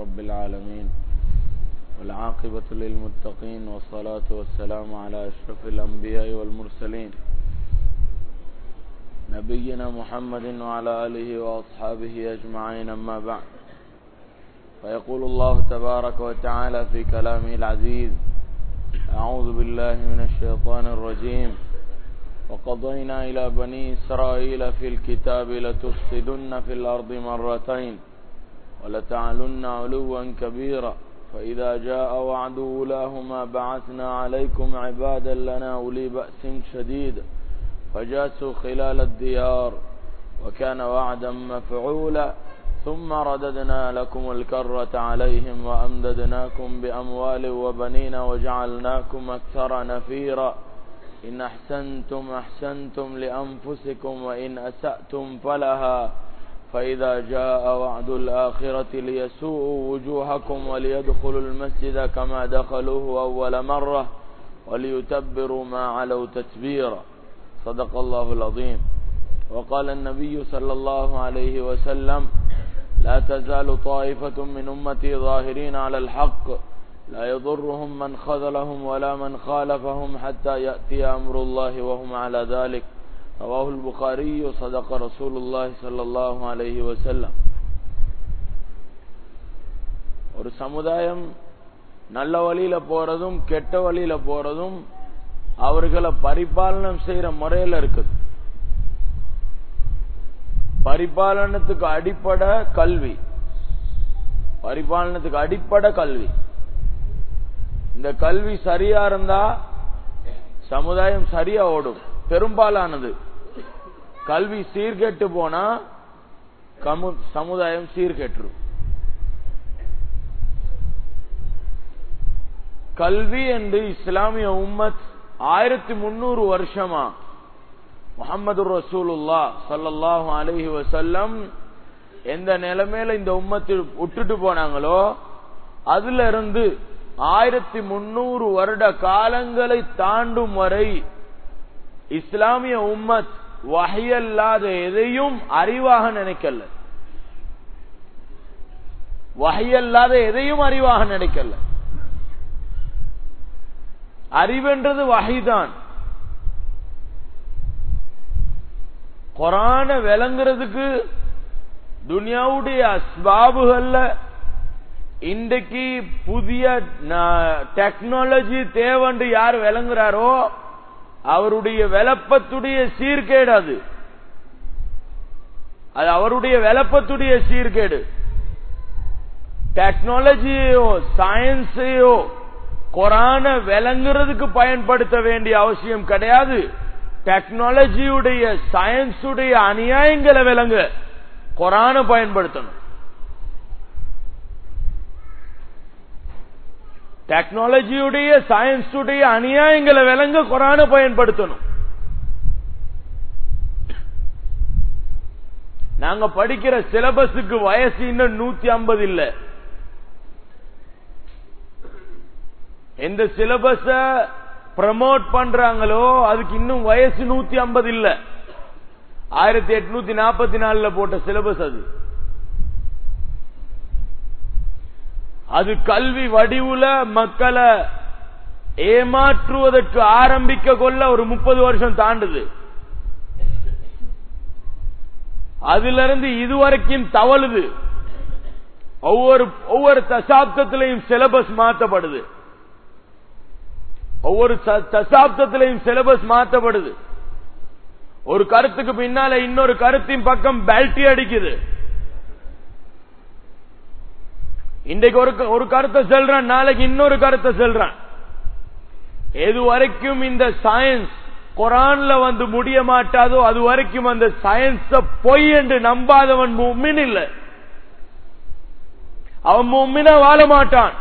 رب العالمين والعاقبة للمتقين والصلاة والسلام على أشرف الأنبياء والمرسلين نبينا محمد وعلى آله وأصحابه أجمعين أما بعد فيقول الله تبارك وتعالى في كلامه العزيز أعوذ بالله من الشيطان الرجيم وقضينا إلى بني إسرائيل في الكتاب لتفسدن في الأرض مرتين ولتعلن علوا كبيرا فإذا جاء وعد أولاهما بعثنا عليكم عبادا لنا أولي بأس شديد فجاسوا خلال الديار وكان وعدا مفعولا ثم رددنا لكم الكرة عليهم وأمددناكم بأموال وبنين وجعلناكم أكثر نفيرا إن أحسنتم أحسنتم لأنفسكم وإن أسأتم فلها فإذا جاء وعد الآخرة ليسوءوا وجوهكم وليدخلوا المسجد كما دخلوه أول مرة وليتبروا ما علوا تتبيرا صدق الله العظيم وقال النبي صلى الله عليه وسلم لا تزال طائفة من أمتي ظاهرين على الحق لا يضرهم من خذلهم ولا من خالفهم حتى يأتي أمر الله وهم على ذلك رواه البخاري صدق رسول الله صلى الله عليه وسلم ஒரு சமுதாயம் நல்ல வழியில போறதும் கெட்ட வழியில போறதும் அவர்களை பரிபாலனம் செய்யற முறையில இருக்குது பரிபாலனத்துக்கு அடிப்படை கல்வி பரிபாலனத்துக்கு அடிப்படை கல்வி இந்த கல்வி சரியா இருந்தா சமுதாயம் சரியா ஓடும் பெரும்பாலானது கல்வி சீர்கெட்டு போனா சமுதாயம் சீர்கெட்டுரும் கல்வி என்று இஸ்லாமிய உம்மத் ஆயிரத்தி முன்னூறு வருஷமா முகமது ரசூலுல்லா சல்லாஹூ அலஹி வசல்லம் எந்த நிலைமையில இந்த உம்மத்தில் விட்டுட்டு போனாங்களோ அதுல இருந்து ஆயிரத்தி முன்னூறு வருட காலங்களை தாண்டும் வரை இஸ்லாமிய உம்மத் வகையல்லாத எதையும் அறிவாக நினைக்கல வகையல்லாத எதையும் அறிவாக நினைக்கல அறிவென்றது வகைதான் கொரான விளங்குறதுக்கு துனியாவுடைய அஸ்பாபுகள்ல இன்றைக்கு புதிய டெக்னாலஜி தேவன்று யார் விளங்குறாரோ அவருடைய விளப்பத்துடைய சீர்கேடு அது அது அவருடைய விளப்பத்துடைய சீர்கேடு டெக்னாலஜியோ சயின்ஸையோ கொரான விளங்குறதுக்கு பயன்படுத்த வேண்டிய அவசியம் கிடையாது டெக்னாலஜியுடைய சயின்ஸுடைய அநியாயங்களை விளங்க கொரான பயன்படுத்தணும் டெக்னாலஜியுடைய சயின்ஸுடைய அநியாயங்களை விளங்க கொரான பயன்படுத்தணும் நாங்க படிக்கிற சிலபஸுக்கு வயசு இன்னும் நூத்தி ஐம்பது இல்ல எந்த சிலபஸ ப்ரமோட் பண்றாங்களோ அதுக்கு இன்னும் வயசு நூத்தி ஐம்பது இல்ல ஆயிரத்தி எட்நூத்தி நாற்பத்தி நாலுல போட்ட சிலபஸ் அது அது கல்வி வடிவுல மக்களை ஏமாற்றுவதற்கு ஆரம்பிக்க கொள்ள ஒரு முப்பது வருஷம் தாண்டுது அதுல இருந்து இதுவரைக்கும் தவழுது ஒவ்வொரு ஒவ்வொரு தசாப்தத்திலையும் சிலபஸ் மாற்றப்படுது ஒவ்வொரு தசாப்தத்திலையும் சிலபஸ் மாற்றப்படுது ஒரு கருத்துக்கு பின்னால இன்னொரு கருத்தின் பக்கம் பெல்ட்டி அடிக்குது இன்றைக்கு ஒரு ஒரு கருத்தை செல்றான் நாளைக்கு இன்னொரு கருத்தை செல்றான் எது வரைக்கும் இந்த சயின்ஸ் குரான்ல வந்து முடிய மாட்டாதோ அது வரைக்கும் அந்த சயின்ஸ பொய் என்று நம்பாதவன் மும்மின் இல்லை அவன் மும்மினா வாழ மாட்டான்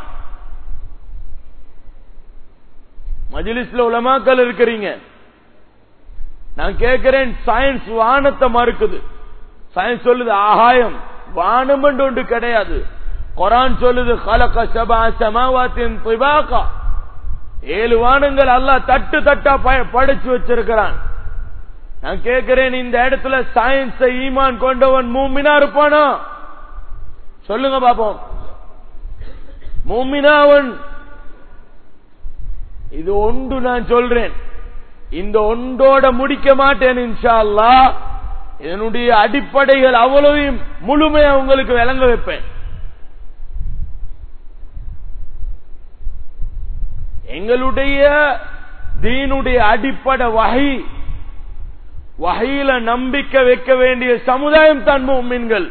மஜிலிஸ்ல உலமாக்கள் இருக்கிறீங்க நான் கேட்கிறேன் சயின்ஸ் வானத்தை மறுக்குது சயின்ஸ் சொல்லுது ஆகாயம் வானம் என்று ஒன்று கிடையாது குரான் சொல்லுது கலக்க சபா சமாவாத்தின் திபாக்கா ஏழு வானங்கள் அல்லாஹ் தட்டு தட்டா படைச்சு வச்சிருக்கிறான் நான் கேட்கிறேன் இந்த இடத்துல சயின்ஸ ஈமான் கொண்டவன் மூமினா இருப்பானா சொல்லுங்க பாப்போம் மூமினாவன் இது ஒன்று நான் சொல்றேன் இந்த ஒன்றோட முடிக்க மாட்டேன் இன்ஷா அல்லாஹ் இதனுடைய அடிப்படைகள் அவ்வளவையும் முழுமையா உங்களுக்கு விளங்க வைப்பேன் எங்களுடைய தீனுடைய அடிப்படை வகை வகையில நம்பிக்கை வைக்க வேண்டிய சமுதாயம் தான் மீன்கள்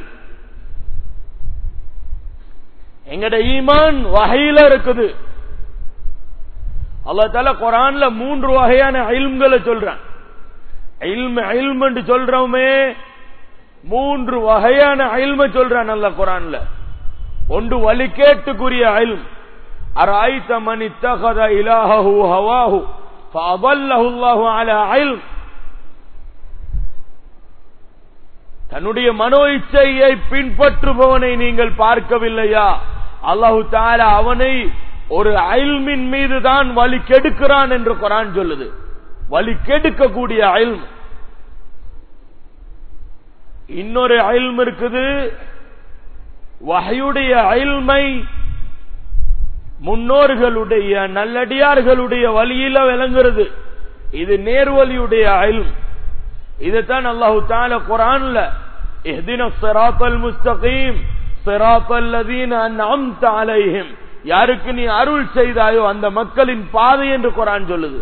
எங்கட ஈமான் வகையில இருக்குது அல்லா தால குரான்ல மூன்று வகையான அயில்களை சொல்றான் என்று சொல்றோமே மூன்று வகையான அயில்ம சொல்றான் அல்ல குரான்ல ஒன்று வழிகேட்டுக்குரிய அயில்ம் أرأيت من اتخذ إلهه هواه فأضله الله على علم தன்னுடைய மனோ இச்சையை பின்பற்றுபவனை நீங்கள் பார்க்கவில்லையா அல்லாஹு தால அவனை ஒரு அயல்மின் மீது தான் வழி கெடுக்கிறான் என்று குரான் சொல்லுது வழி கெடுக்கக்கூடிய அயல்ம் இன்னொரு அயல்ம் இருக்குது வகையுடைய அயல்மை முன்னோர்களுடைய நல்லடியார்களுடைய வழியில விளங்குறது இது நேர்வழியுடைய அயல்ம் இதுதான் அல்லாஹு தால குரான்ல اهدنا الصراط المستقيم صراط الذين انعمت عليهم யாருக்கு நீ அருள் செய்தாயோ அந்த மக்களின் பாதை என்று குரான் சொல்லுது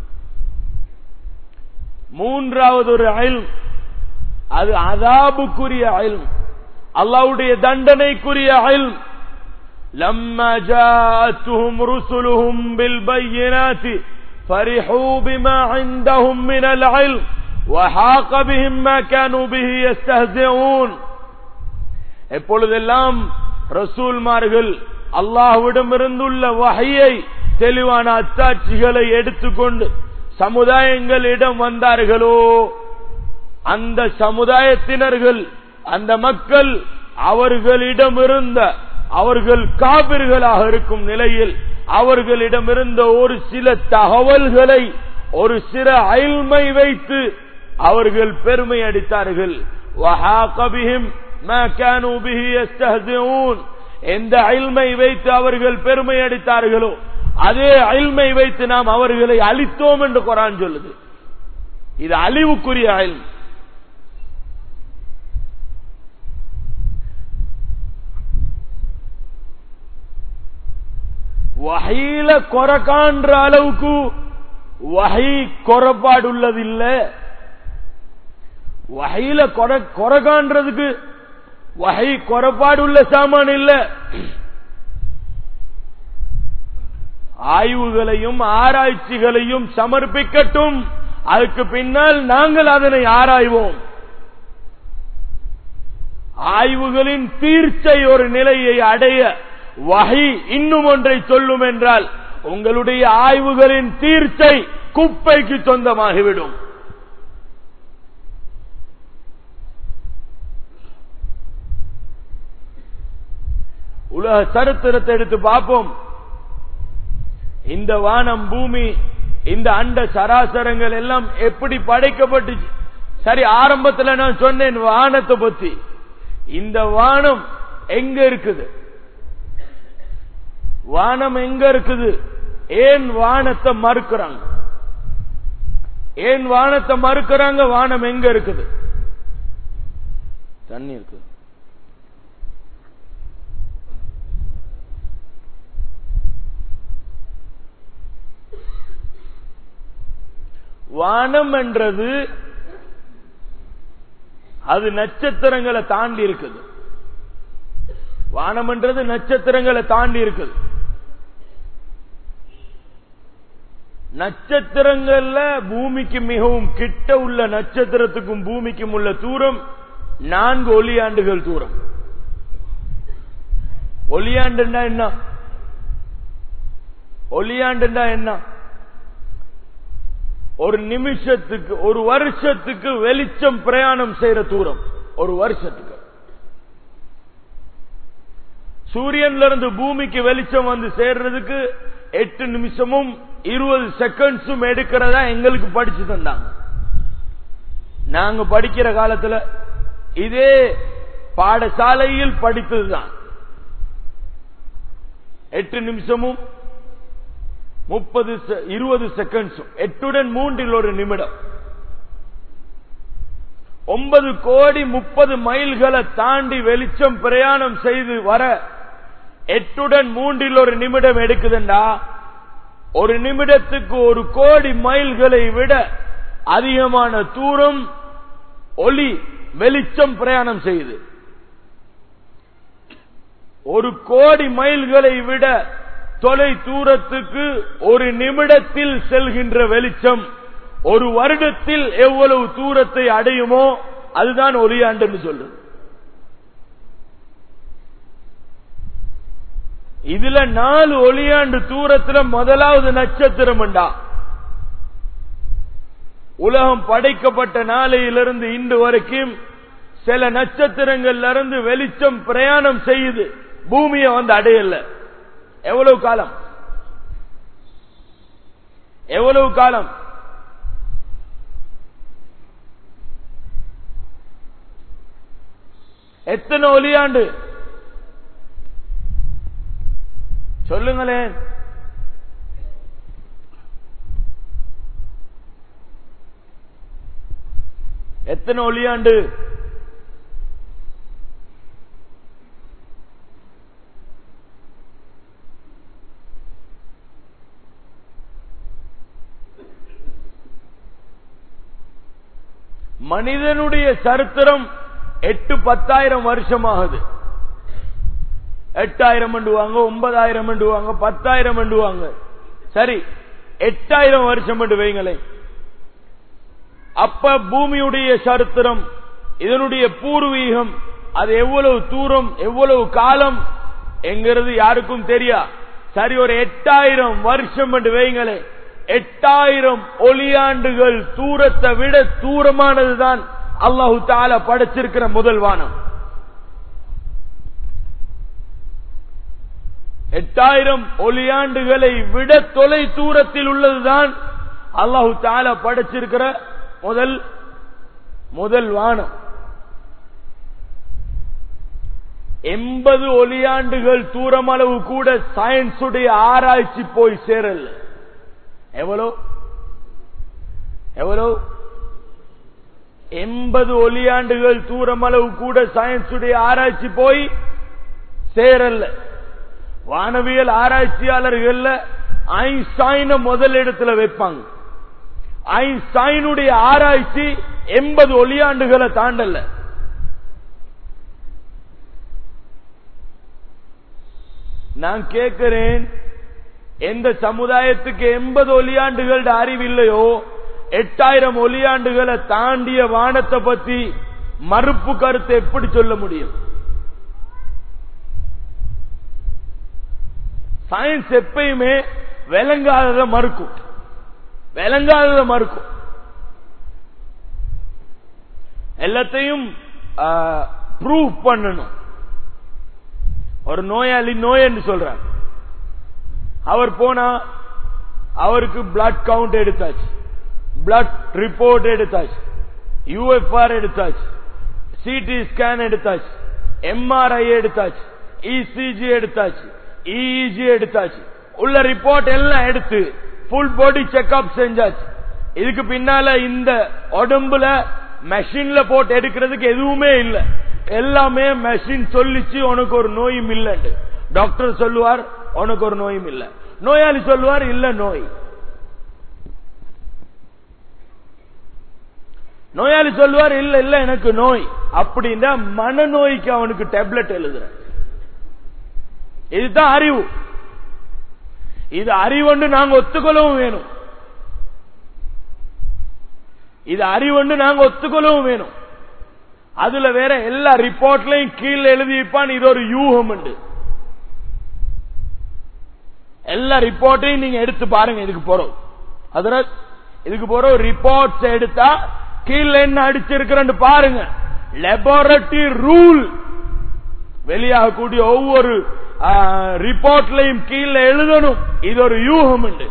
மூன்றாவது ஒரு அயல் அது அதாபுக்குரிய அயல் அல்லாவுடைய தண்டனைக்குரிய அயல் لما جاءتهم رسلهم بالبينات فرحوا بما عندهم من العلم وحاق بهم ما كانوا به يستهزئون எப்பொழுதெல்லாம் ரசூல்மார்கள் அல்லாஹ்விடம் இருந்துள்ள வகையை தெளிவான அத்தாட்சிகளை எடுத்துக்கொண்டு சமுதாயங்களிடம் வந்தார்களோ அந்த சமுதாயத்தினர்கள் அந்த மக்கள் அவர்களிடம் இருந்த அவர்கள் காபிர்களாக இருக்கும் நிலையில் அவர்களிடம் இருந்த ஒரு சில தகவல்களை ஒரு சில அயல்மை வைத்து அவர்கள் பெருமை அடித்தார்கள் எந்த அயல்மை வைத்து அவர்கள் பெருமை அடித்தார்களோ அதே அயல்மை வைத்து நாம் அவர்களை அழித்தோம் என்று குரான் சொல்லுது இது அழிவுக்குரிய அயல் வகையில கொரக்கான்ற அளவுக்கு வகை குறைபாடு உள்ளதில்ல வகையில கொரகான்றதுக்கு வகை குறைபாடு உள்ள சாமான் இல்ல ஆய்வுகளையும் ஆராய்ச்சிகளையும் சமர்ப்பிக்கட்டும் அதுக்கு பின்னால் நாங்கள் அதனை ஆராய்வோம் ஆய்வுகளின் தீர்ச்சை ஒரு நிலையை அடைய வகை இன்னும் ஒன்றை சொல்லும் என்றால் உங்களுடைய ஆய்வுகளின் தீர்ச்சை குப்பைக்கு சொந்தமாகிவிடும் உலக சரித்திரத்தை எடுத்து பார்ப்போம் இந்த வானம் பூமி இந்த அண்ட சராசரங்கள் எல்லாம் எப்படி படைக்கப்பட்டுச்சு சரி ஆரம்பத்தில் நான் சொன்னேன் வானத்தை பத்தி இந்த வானம் எங்க இருக்குது வானம் எங்க இருக்குது ஏன் வானத்தை மறுக்கிறாங்க ஏன் வானத்தை மறுக்கிறாங்க வானம் எங்க இருக்குது தண்ணி இருக்குது வானம் என்றது அது நட்சத்திரங்களை தாண்டி இருக்குது வானம் என்றது நட்சத்திரங்களை தாண்டி இருக்குது நட்சத்திரங்கள்ல பூமிக்கு மிகவும் கிட்ட உள்ள நட்சத்திரத்துக்கும் பூமிக்கும் உள்ள தூரம் நான்கு ஒளியாண்டுகள் தூரம் ஒளியாண்டுண்டா என்ன ஒளியாண்டுண்டா என்ன ஒரு நிமிஷத்துக்கு ஒரு வருஷத்துக்கு வெளிச்சம் பிரயாணம் செய்யற தூரம் ஒரு வருஷத்துக்கு சூரியன்ல இருந்து பூமிக்கு வெளிச்சம் வந்து சேர்றதுக்கு எட்டு நிமிஷமும் இருபது செகண்ட்ஸும் எடுக்கிறதா எங்களுக்கு படிச்சு தந்தாங்க நாங்க படிக்கிற காலத்துல இதே பாடசாலையில் படித்ததுதான் எட்டு நிமிஷமும் முப்பது இருபது செகண்ட்ஸும் எட்டுடன் மூன்றில் ஒரு நிமிடம் ஒன்பது கோடி முப்பது மைல்களை தாண்டி வெளிச்சம் பிரயாணம் செய்து வர எட்டுடன் மூன்றில் ஒரு நிமிடம் எடுக்குதுண்டா ஒரு நிமிடத்துக்கு ஒரு கோடி மைல்களை விட அதிகமான தூரம் ஒளி வெளிச்சம் பிரயாணம் செய்யுது ஒரு கோடி மைல்களை விட தொலை தூரத்துக்கு ஒரு நிமிடத்தில் செல்கின்ற வெளிச்சம் ஒரு வருடத்தில் எவ்வளவு தூரத்தை அடையுமோ அதுதான் ஒளியாண்டுன்னு சொல்றது இதுல நாலு ஒளியாண்டு தூரத்துல முதலாவது நட்சத்திரம் உண்டா உலகம் படைக்கப்பட்ட நாளையிலிருந்து இன்று வரைக்கும் சில நட்சத்திரங்கள்ல இருந்து வெளிச்சம் பிரயாணம் செய்யுது பூமியை வந்து அடையல எவ்வளவு காலம் எவ்வளவு காலம் எத்தனை ஒளியாண்டு சொல்லுங்களேன் எத்தனை ஒளியாண்டு மனிதனுடைய சரித்திரம் எட்டு பத்தாயிரம் வருஷமாகுது எட்டாயிரம் மண்டுவாங்க ஒன்பதாயிரம் மண்டுவாங்க பத்தாயிரம் மண்டுவாங்க சரி எட்டாயிரம் வருஷம் என்று வைங்களேன் அப்ப பூமியுடைய சரித்திரம் இதனுடைய பூர்வீகம் அது எவ்வளவு தூரம் எவ்வளவு காலம் என்கிறது யாருக்கும் தெரியா சரி ஒரு எட்டாயிரம் வருஷம் என்று வைங்களேன் எட்டாயிரம் ஒளியாண்டுகள் தூரத்தை விட தூரமானதுதான் அல்லாஹு தால படைச்சிருக்கிற முதல் வானம் எட்டாயிரம் ஒளியாண்டுகளை விட தொலை தூரத்தில் உள்ளதுதான் அல்லாஹு தால படைச்சிருக்கிற முதல் முதல் வானம் எண்பது ஒளியாண்டுகள் தூரமளவு கூட சயின்ஸுடைய ஆராய்ச்சி போய் சேரல எவ்வளோ எவ்வளோ எண்பது ஒளியாண்டுகள் தூரமளவு கூட சயின்ஸுடைய ஆராய்ச்சி போய் சேரல வானவியல் ஆராய்ச்சியாளர்கள் ஐன்ஸ்டைன முதல் இடத்துல வைப்பாங்க ஐன்ஸ்டைனுடைய ஆராய்ச்சி எண்பது ஒளியாண்டுகளை தாண்டல நான் கேட்கிறேன் எந்த சமுதாயத்துக்கு எண்பது ஒளியாண்டுகள் அறிவில்லையோ எட்டாயிரம் ஒளியாண்டுகளை தாண்டிய வானத்தை பத்தி மறுப்பு கருத்தை எப்படி சொல்ல முடியும் சயின்ஸ் எப்பயுமே விளங்காதத மறுக்கும் விளங்காதத மறுக்கும் எல்லாத்தையும் ப்ரூவ் பண்ணணும் ஒரு நோயாளி நோய் என்று சொல்றார் அவர் போனா அவருக்கு பிளட் கவுண்ட் எடுத்தாச்சு பிளட் ரிப்போர்ட் எடுத்தாச்சு யூஎஃப்ஆர் எடுத்தாச்சு சிடி ஸ்கேன் எடுத்தாச்சு எம்ஆர்ஐ எடுத்தாச்சு இசிஜி எடுத்தாச்சு இஇஜி எடுத்தாச்சு உள்ள ரிப்போர்ட் எல்லாம் எடுத்து ஃபுல் பாடி செக்அப் செஞ்சாச்சு இதுக்கு பின்னால இந்த உடம்புல மெஷின்ல போட்டு எடுக்கிறதுக்கு எதுவுமே இல்லை எல்லாமே மெஷின் சொல்லிச்சு உனக்கு ஒரு நோயும் இல்லைன்னு டாக்டர் சொல்லுவார் உனக்கு ஒரு நோயும் இல்ல நோயாளி சொல்லுவார் இல்ல நோய் நோயாளி சொல்லுவார் இல்ல இல்ல எனக்கு நோய் அப்படின்னா மனநோய்க்கு அவனுக்கு டேப்லெட் எழுதுற இதுதான் அறிவு இது அறிவுண்டு நாங்க ஒத்துக்கொள்ளவும் வேணும் இது அறிவுண்டு நாங்க ஒத்துக்கொள்ளவும் வேணும் அதுல வேற எல்லா ரிப்போர்ட்லயும் கீழே எழுதிப்பான் இது ஒரு யூகம் உண்டு எல்லா ரிப்போர்ட்டையும் நீங்க எடுத்து பாருங்க இதுக்கு போறோம் அதுல இதுக்கு போற ரிப்போர்ட்ஸ் எடுத்தா கீழே என்ன அடிச்சிருக்கிறன்னு பாருங்க லெபார்டரி ரூல் வெளியாகக்கூடிய ஒவ்வொரு ரிப்போர்ட்லையும் கீழே எழுதணும் இது ஒரு யூகம் உண்டு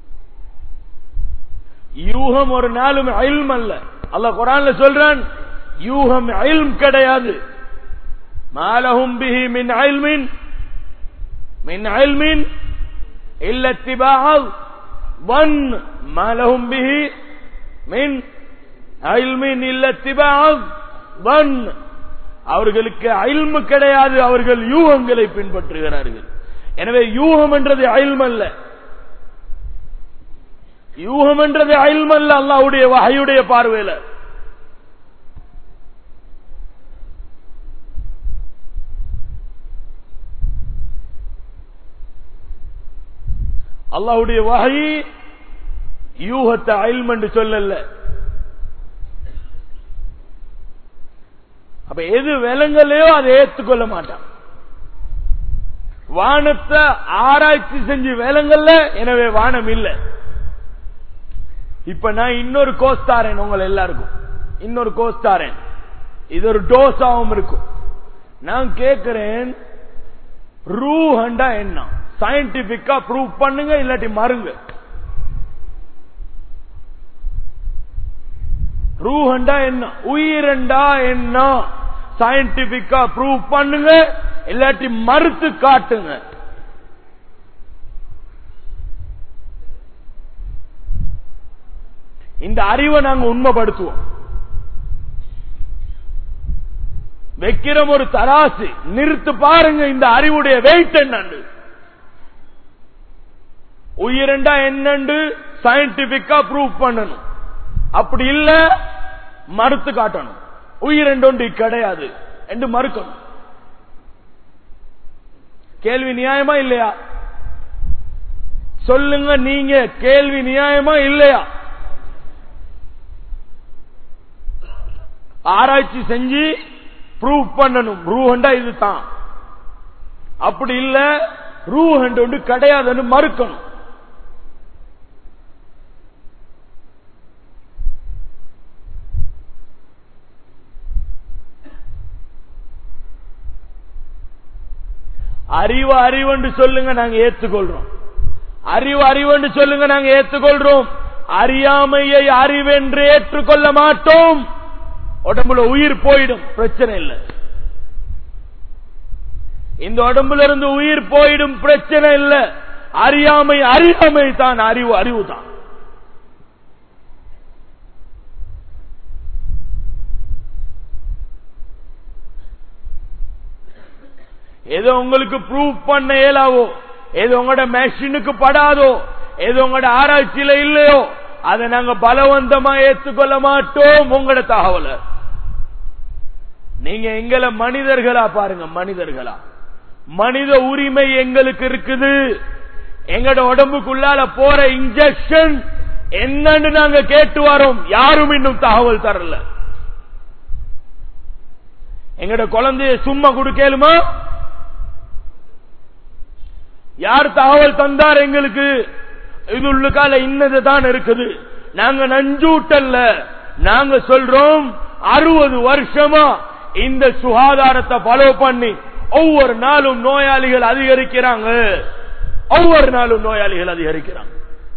யூகம் ஒரு நாளும் அயில்ம் அல்ல அல்ல குரான்ல சொல்றான் யூகம் இல்ம் கிடையாது மாலஹும் பிஹி மின் இல்மின் மின் இல்மின் இல்ல இத்திபாஅல் வன் மாலஹும் பிஹி மின் இல்மின் இல்ல இத்திபாஅல் வன் அவர்களுக்கு அயில்மு கிடையாது அவர்கள் யூகங்களை பின்பற்றுகிறார்கள் எனவே யூகம் என்றது அயில்ம் அல்ல யூகம் என்றது அயில்ம் அல்ல அல்லாவுடைய வகையுடைய பார்வையில அல்லாவுடைய வகை யூகத்தை அயில்ம் என்று சொல்லல அப்ப எது விலங்கலையோ அதை ஏத்துக்கொள்ள மாட்டான் வானத்தை ஆராய்ச்சி செஞ்சு விலங்கல்ல எனவே வானம் இல்லை இப்ப நான் இன்னொரு கோஸ் தாரேன் உங்களை எல்லாருக்கும் இன்னொரு கோஸ் தாரேன் இது ஒரு டோஸாவும் இருக்கும் நான் கேட்கிறேன் ரூ ஹண்டா என்ன சயின்டிபிக்கா ப்ரூவ் பண்ணுங்க இல்லாட்டி மருங்க ரூஹண்டா என்ன உயிரண்டா என்ன சயின்டிபிக்கா ப்ரூவ் பண்ணுங்க இல்லாட்டி மறுத்து காட்டுங்க இந்த அறிவை நாங்க உண்மைப்படுத்துவோம் வைக்கிற ஒரு தராசு நிறுத்து பாருங்க இந்த அறிவுடைய வெயிட் என்னண்டு உயிரண்டா என்னண்டு சயின்டிபிக்கா ப்ரூவ் பண்ணணும் அப்படி இல்ல மறுத்து காட்டணும் உயிரெண்டொன்று கிடையாது என்று மறுக்கணும் கேள்வி நியாயமா இல்லையா சொல்லுங்க நீங்க கேள்வி நியாயமா இல்லையா ஆராய்ச்சி செஞ்சு ப்ரூவ் பண்ணணும் ரூஹண்டா இதுதான் அப்படி இல்ல ரூஹண்ட் ஒன்று கிடையாதுன்னு மறுக்கணும் அறிவு அறிவென்று சொல்லுங்க நாங்க ஏத்துக்கொள்றோம் அறிவு அறிவென்று சொல்லுங்க நாங்க ஏத்துக்கொள்றோம் அறியாமையை அறிவென்று ஏற்றுக்கொள்ள மாட்டோம் உடம்புல உயிர் போயிடும் பிரச்சனை இல்லை இந்த உடம்புல இருந்து உயிர் போயிடும் பிரச்சனை இல்லை அறியாமை அறியாமை தான் அறிவு அறிவு தான் ஏதோ உங்களுக்கு ப்ரூவ் பண்ண இயலாவோ ஏதோ உங்களோட மெஷினுக்கு படாதோ ஏதோ உங்களோட ஆராய்ச்சியில இல்லையோ அதை நாங்க பலவந்தமா ஏற்றுக்கொள்ள மாட்டோம் உங்களோட தகவலை நீங்க எங்களை மனிதர்களா பாருங்க மனிதர்களா மனித உரிமை எங்களுக்கு இருக்குது எங்கட உடம்புக்குள்ளால போற இன்ஜெக்ஷன் என்னன்னு நாங்க கேட்டு வரோம் யாரும் இன்னும் தகவல் தரல எங்கட குழந்தைய சும்மா கொடுக்கலுமா யார் தகவல் தந்தார் எங்களுக்கு இது உள்ளுக்கால இன்னது தான் இருக்குது நாங்க நஞ்சூட்டல்ல நாங்க சொல்றோம் அறுபது வருஷமா இந்த சுகாதாரத்தை ஃபாலோ பண்ணி ஒவ்வொரு நாளும் நோயாளிகள் அதிகரிக்கிறாங்க ஒவ்வொரு நாளும் நோயாளிகள் அதிகரிக்கிறாங்க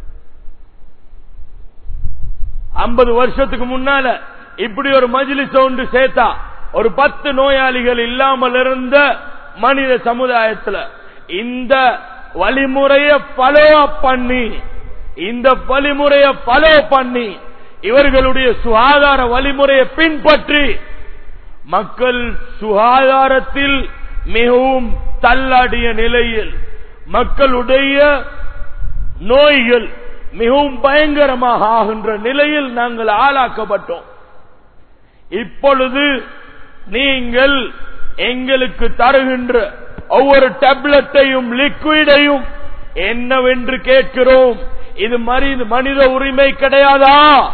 ஐம்பது வருஷத்துக்கு முன்னால இப்படி ஒரு மஜிலிஸ் ஒன்று சேர்த்தா ஒரு பத்து நோயாளிகள் இல்லாமல் இருந்த மனித சமுதாயத்தில் இந்த வழிமுறையை ஃபாலோ பண்ணி இந்த வழிமுறையை ஃபாலோ பண்ணி இவர்களுடைய சுகாதார வழிமுறையை பின்பற்றி மக்கள் சுகாதாரத்தில் மிகவும் தள்ளாடிய நிலையில் மக்களுடைய நோய்கள் மிகவும் பயங்கரமாக ஆகின்ற நிலையில் நாங்கள் ஆளாக்கப்பட்டோம் இப்பொழுது நீங்கள் எங்களுக்கு தருகின்ற ஒவ்வொரு டேப்லெட்டையும் லிக்விடையும் என்னவென்று கேட்கிறோம் இது மனித மனித உரிமை கிடையாதா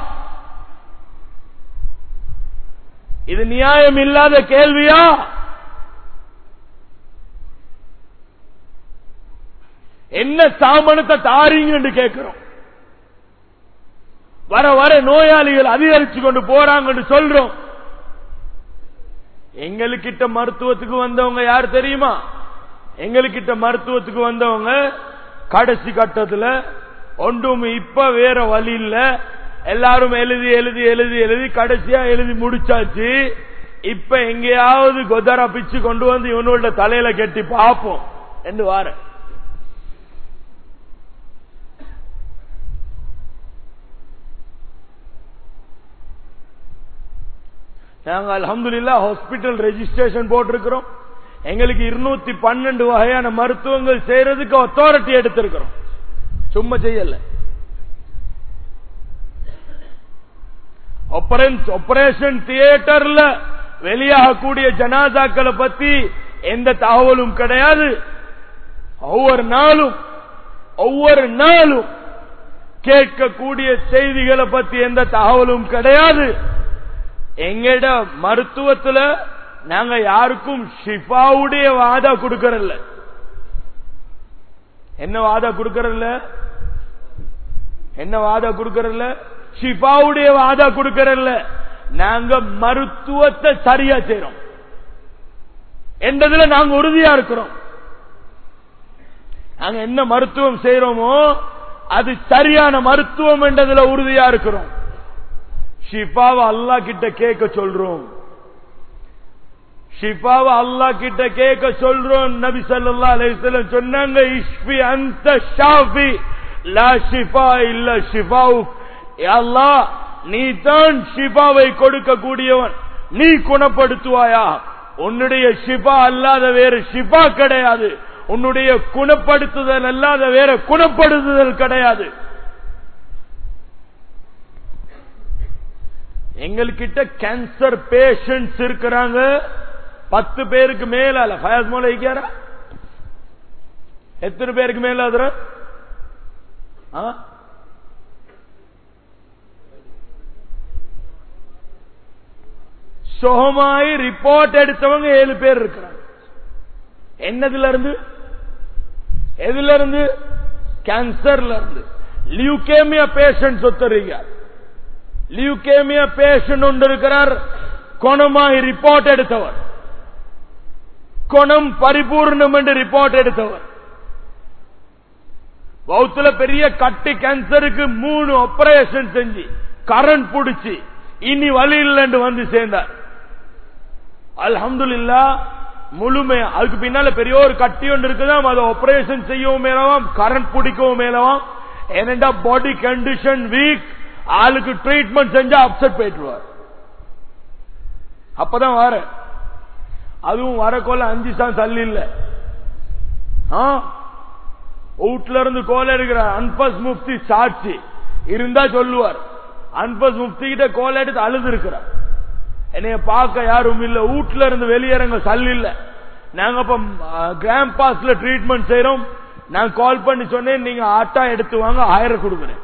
இது நியாயம் இல்லாத கேள்வியா என்ன சாமனத்தை தாரீங்கன்னு கேட்கிறோம் வர வர நோயாளிகள் அதிகரிச்சு கொண்டு போறாங்கன்னு சொல்றோம் எங்களுக்கிட்ட மருத்துவத்துக்கு வந்தவங்க யார் தெரியுமா எங்களுக்கிட்ட மருத்துவத்துக்கு வந்தவங்க கடைசி கட்டத்துல ஒன்றும் இப்ப வேற வழி இல்ல எல்லாரும் எழுதி எழுதி எழுதி எழுதி கடைசியா எழுதி முடிச்சாச்சு இப்ப எங்கேயாவது கொதரா பிச்சு கொண்டு வந்து இவனோட தலையில கட்டி பார்ப்போம் என்று வார நாங்க அல்ஹம்துலில்லாஹ் ஹாஸ்பிட்டல் ரெஜிஸ்ட்ரேஷன் போட்டிருக்கிறோம் எங்களுக்கு இருநூத்தி பன்னெண்டு வகையான மருத்துவங்கள் செய்யறதுக்கு அத்தாரிட்டி எடுத்திருக்கிறோம் சும்மா செய்யல ஆபரேஷன் தியேட்டர்ல வெளியாகக்கூடிய ஜனாதாக்களை பத்தி எந்த தகவலும் கிடையாது ஒவ்வொரு நாளும் ஒவ்வொரு நாளும் கேட்கக்கூடிய செய்திகளை பத்தி எந்த தகவலும் கிடையாது எங்கட மருத்துவத்துல நாங்க யாருக்கும் ஷிஃபாவுடைய வாதா கொடுக்கறல்ல என்ன வாதா கொடுக்கறல்ல என்ன வாதா கொடுக்கறல்ல ஷிஃபாவுடைய வாதா கொடுக்கறல்ல நாங்க மருத்துவத்தை சரியா செய்யறோம் என்றதுல நாங்க உறுதியா இருக்கிறோம் நாங்க என்ன மருத்துவம் செய்யறோமோ அது சரியான மருத்துவம் என்றதுல உறுதியா இருக்கிறோம் ஷிஃபாவை அல்லா கிட்ட கேட்க சொல்றோம் ஷிஃபாவை அல்லா கிட்ட கேட்க சொல்றோம் நபி சல்லா அலைஹிஸ்ஸலாம் சொன்னாங்க இஷ்பி அந்த ஷாஃபி லா ஷிஃபா இல்ல ஷிஃபாவு அல்லாஹ் நீ தான் ஷிஃபாவை கொடுக்க கூடியவன் நீ குணப்படுத்துவாயா உன்னுடைய ஷிஃபா அல்லாத வேறு ஷிஃபா கிடையாது உன்னுடைய குணப்படுத்துதல் அல்லாத வேற குணப்படுத்துதல் கிடையாது எங்கள்கிட்ட கேன்சர் பேஷண்ட்ஸ் இருக்கிறாங்க பத்து பேருக்கு மேல அல்ல ஃபயாஸ் மோல ஐக்கியாரா எத்தனை பேருக்கு மேல அதுல சுகமாய் ரிப்போர்ட் எடுத்தவங்க ஏழு பேர் இருக்கிறாங்க என்னதுல இருந்து எதுல இருந்து கேன்சர்ல இருந்து லியூகேமியா பேஷண்ட் ஒத்துறீங்க லியூகேமியா பேஷண்ட் ஒன்று இருக்கிறார் குணமாய் ரிப்போர்ட் எடுத்தவர் குணம் பரிபூர்ணம் என்று ரிப்போர்ட் எடுத்தவர் பௌத்துல பெரிய கட்டி கேன்சருக்கு மூணு ஆபரேஷன் செஞ்சு கரண்ட் புடிச்சு இனி வழி இல்லைன்னு வந்து சேர்ந்தார் அல்ஹம்துல்லா முழுமை அதுக்கு பின்னால பெரிய ஒரு கட்டி ஒன்று இருக்குதான் அதை ஆபரேஷன் செய்யவும் மேலவாம் கரண்ட் பிடிக்கவும் மேலவாம் ஏனென்றா பாடி கண்டிஷன் வீக் ஆளுக்கு ட்ரீட்மெண்ட் செஞ்சா அப்செட் போயிட்டுருவார் அப்பதான் வர அதுவும் வரக்கோல அஞ்சு சான் தள்ளி இல்ல வீட்டுல இருந்து கோல இருக்கிற அன்பஸ் முப்தி சாட்சி இருந்தா சொல்லுவார் அன்பஸ் முப்தி கிட்ட கோல எடுத்து அழுது இருக்கிறார் என்னைய பார்க்க யாரும் இல்ல வீட்டுல இருந்து வெளியேறங்க சல் இல்ல நாங்க இப்ப கிராம் பாஸ்ல ட்ரீட்மெண்ட் செய்யறோம் நான் கால் பண்ணி சொன்னேன் நீங்க ஆட்டா எடுத்து வாங்க ஆயிரம் கொடுக்குறேன்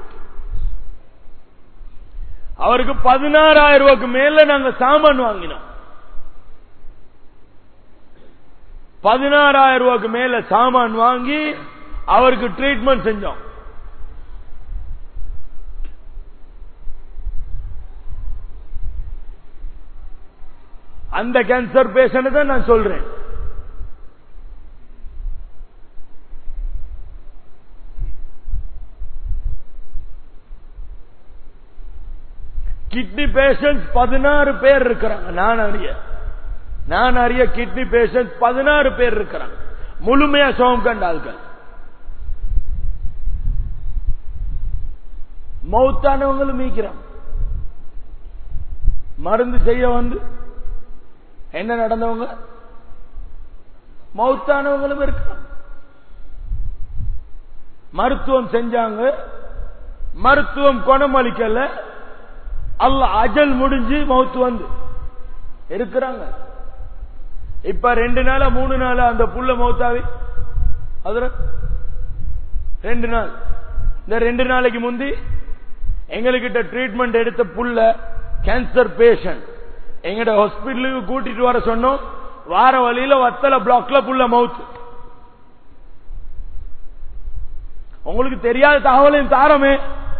அவருக்கு பதினாறாயிரம் ரூபாய்க்கு மேல நாங்க சாமான் வாங்கினோம் பதினாறாயிரம் ரூபாய்க்கு மேல சாமான் வாங்கி அவருக்கு ட்ரீட்மெண்ட் செஞ்சோம் அந்த கேன்சர் பேஷண்ட் தான் நான் சொல்றேன் கிட்னி பேஷண்ட் பதினாறு பேர் இருக்கிறாங்க நான் அறிய நான் அறிய கிட்னி பேஷண்ட் பதினாறு பேர் இருக்கிறாங்க முழுமையா சோகம் கண்ட ஆள்கள் மௌத்தானவங்களும் மீக்கிறாங்க மருந்து செய்ய வந்து என்ன நடந்தவங்க மௌத்தானவங்களும் இருக்கிறாங்க மருத்துவம் செஞ்சாங்க மருத்துவம் குணமளிக்கல அல்ல அஜல் முடிஞ்சு மௌத்து வந்து இருக்கிறாங்க இப்ப ரெண்டு நாளா மூணு நாளா அந்த புள்ள மௌத்தாவி அதுல ரெண்டு நாள் இந்த ரெண்டு நாளைக்கு முந்தி எங்ககிட்ட ட்ரீட்மெண்ட் எடுத்த புள்ள கேன்சர் பேஷண்ட் எங்கட ஹாஸ்பிட்டலுக்கு கூட்டிட்டு வர சொன்னோம் வார வழியில வத்தல பிளாக்ல புள்ள மவுத் உங்களுக்கு தெரியாத தகவலையும் தாரமே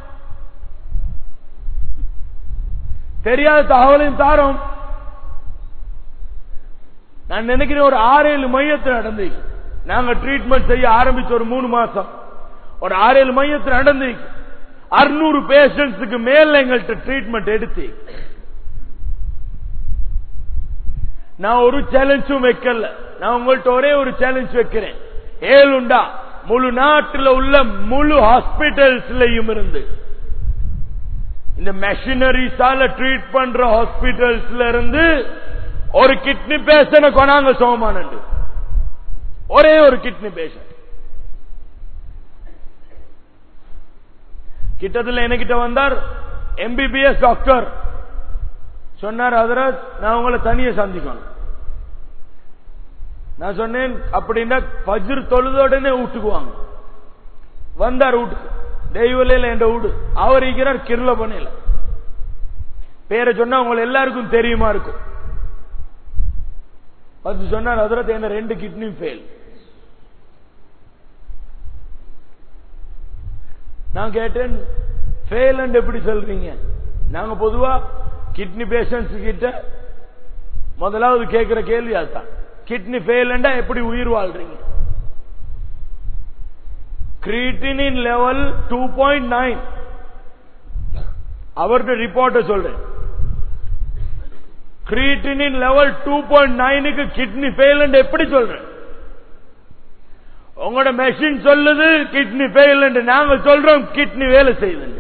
தெரியாத தகவலையும் தாரோம் நான் நினைக்கிறேன் ஒரு ஆறு ஏழு மையத்தில் நடந்து நாங்க ட்ரீட்மெண்ட் செய்ய ஆரம்பிச்ச ஒரு மூணு மாசம் ஒரு ஆறு ஏழு மையத்தில் நடந்து அறுநூறு பேஷண்ட்ஸுக்கு மேல எங்கள்கிட்ட ட்ரீட்மெண்ட் எடுத்து நான் ஒரு சேலஞ்சும் வைக்கல நான் உங்கள்ட்ட ஒரே ஒரு சேலஞ்ச் வைக்கிறேன் ஏழுண்டா முழு நாட்டில் உள்ள முழு ஹாஸ்பிட்டல்ஸ்லயும் இருந்து இந்த மெஷினரிஸால ட்ரீட் பண்ற ஹாஸ்பிட்டல்ஸ்ல இருந்து ஒரு கிட்னி பேஷண்ட கொண்டாங்க சோமானண்டு ஒரே ஒரு கிட்னி பேஷண்ட் கிட்டத்தில் என்கிட்ட வந்தார் எம்பிபிஎஸ் டாக்டர் சொன்னார் ஹதரத் நான் உங்களை தனியை சந்திக்கணும் நான் சொன்னேன் அப்படின்னா பஜ்ர் தொழுத உடனே வீட்டுக்குவாங்க வந்தார் வீட்டுக்கு தெய்வலையில என்ற வீடு அவர் இருக்கிறார் கிருள பண்ணல பேரை சொன்னா உங்களை எல்லாருக்கும் தெரியுமா இருக்கும் பத்து சொன்னார் ஹதரத் என்ன ரெண்டு கிட்னி ஃபெயில் நான் கேட்டேன் ஃபெயில் எப்படி சொல்றீங்க நாங்க பொதுவா கிட்னி பேஷண்ட்ஸ் கிட்ட முதலாவது கேட்கிற கேள்வி அதுதான் கிட்னி ஃபெயில்ண்டா எப்படி உயிர் வாழ்றீங்க creatinine level two point nine அவருடைய ரிப்போர்ட்டை சொல்றேன் கிரீட்டினின் லெவல் டூ பாயிண்ட் நைனுக்கு கிட்னி ஃபெயில் எப்படி சொல்றேன் உங்களோட மெஷின் சொல்லுது கிட்னி ஃபெயில் நாங்க சொல்றோம் கிட்னி வேலை செய்யுது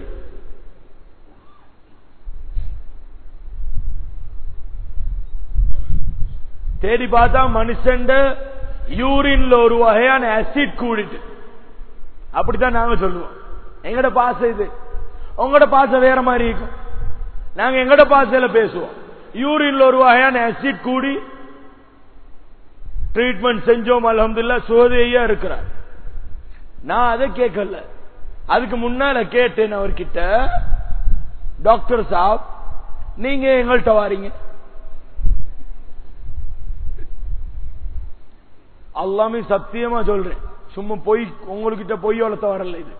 தேடி பார்த்தா மனுஷன் யூரின்ல ஒரு வகையான ஆசிட் கூடிட்டு அப்படித்தான் நாங்க சொல்லுவோம் எங்கட பாச இது உங்களோட பாச வேற மாதிரி இருக்கும் நாங்க எங்கட பாசையில பேசுவோம் யூரின்ல ஒரு வகையான ஆசிட் கூடி ட்ரீட்மெண்ட் செஞ்சோம் அலமதுல்லா சோதையா இருக்கிறார் நான் அதை கேட்கல அதுக்கு முன்னால கேட்டேன் அவர்கிட்ட டாக்டர் சாப் நீங்க எங்கள்கிட்ட வாரீங்க எல்லாமே சத்தியமா சொல்றேன் சும்மா பொய் உங்ககிட்ட பொய் வளர்த்த வரல இது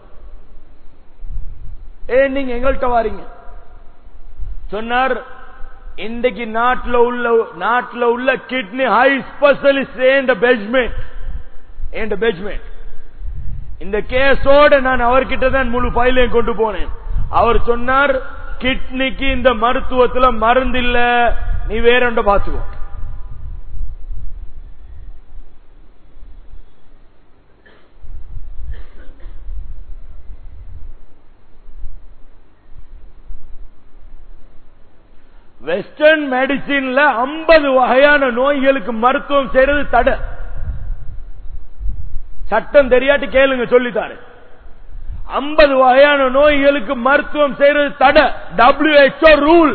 ஏ நீங்க எங்கள்கிட்ட வாரீங்க சொன்னார் இன்றைக்கு நாட்டில் உள்ள நாட்டில் உள்ள கிட்னி ஹை ஸ்பெஷலிஸ்ட் என்ற பெஜ்மெண்ட் என்ற பெஜ்மெண்ட் இந்த கேஸோட நான் அவர்கிட்ட தான் முழு ஃபைலையும் கொண்டு போனேன் அவர் சொன்னார் கிட்னிக்கு இந்த மருத்துவத்தில் மருந்து இல்ல நீ வேற ஒன்ற பாத்துக்கோ வெஸ்டர்ன் மெடிசின்ல ஐம்பது வகையான நோய்களுக்கு மருத்துவம் செய்யறது தடை சட்டம் தெரியாட்டி கேளுங்க சொல்லித்தாரு ஐம்பது வகையான நோய்களுக்கு மருத்துவம் செய்யறது தடை டபிள்யூஹெச்ஓ ரூல்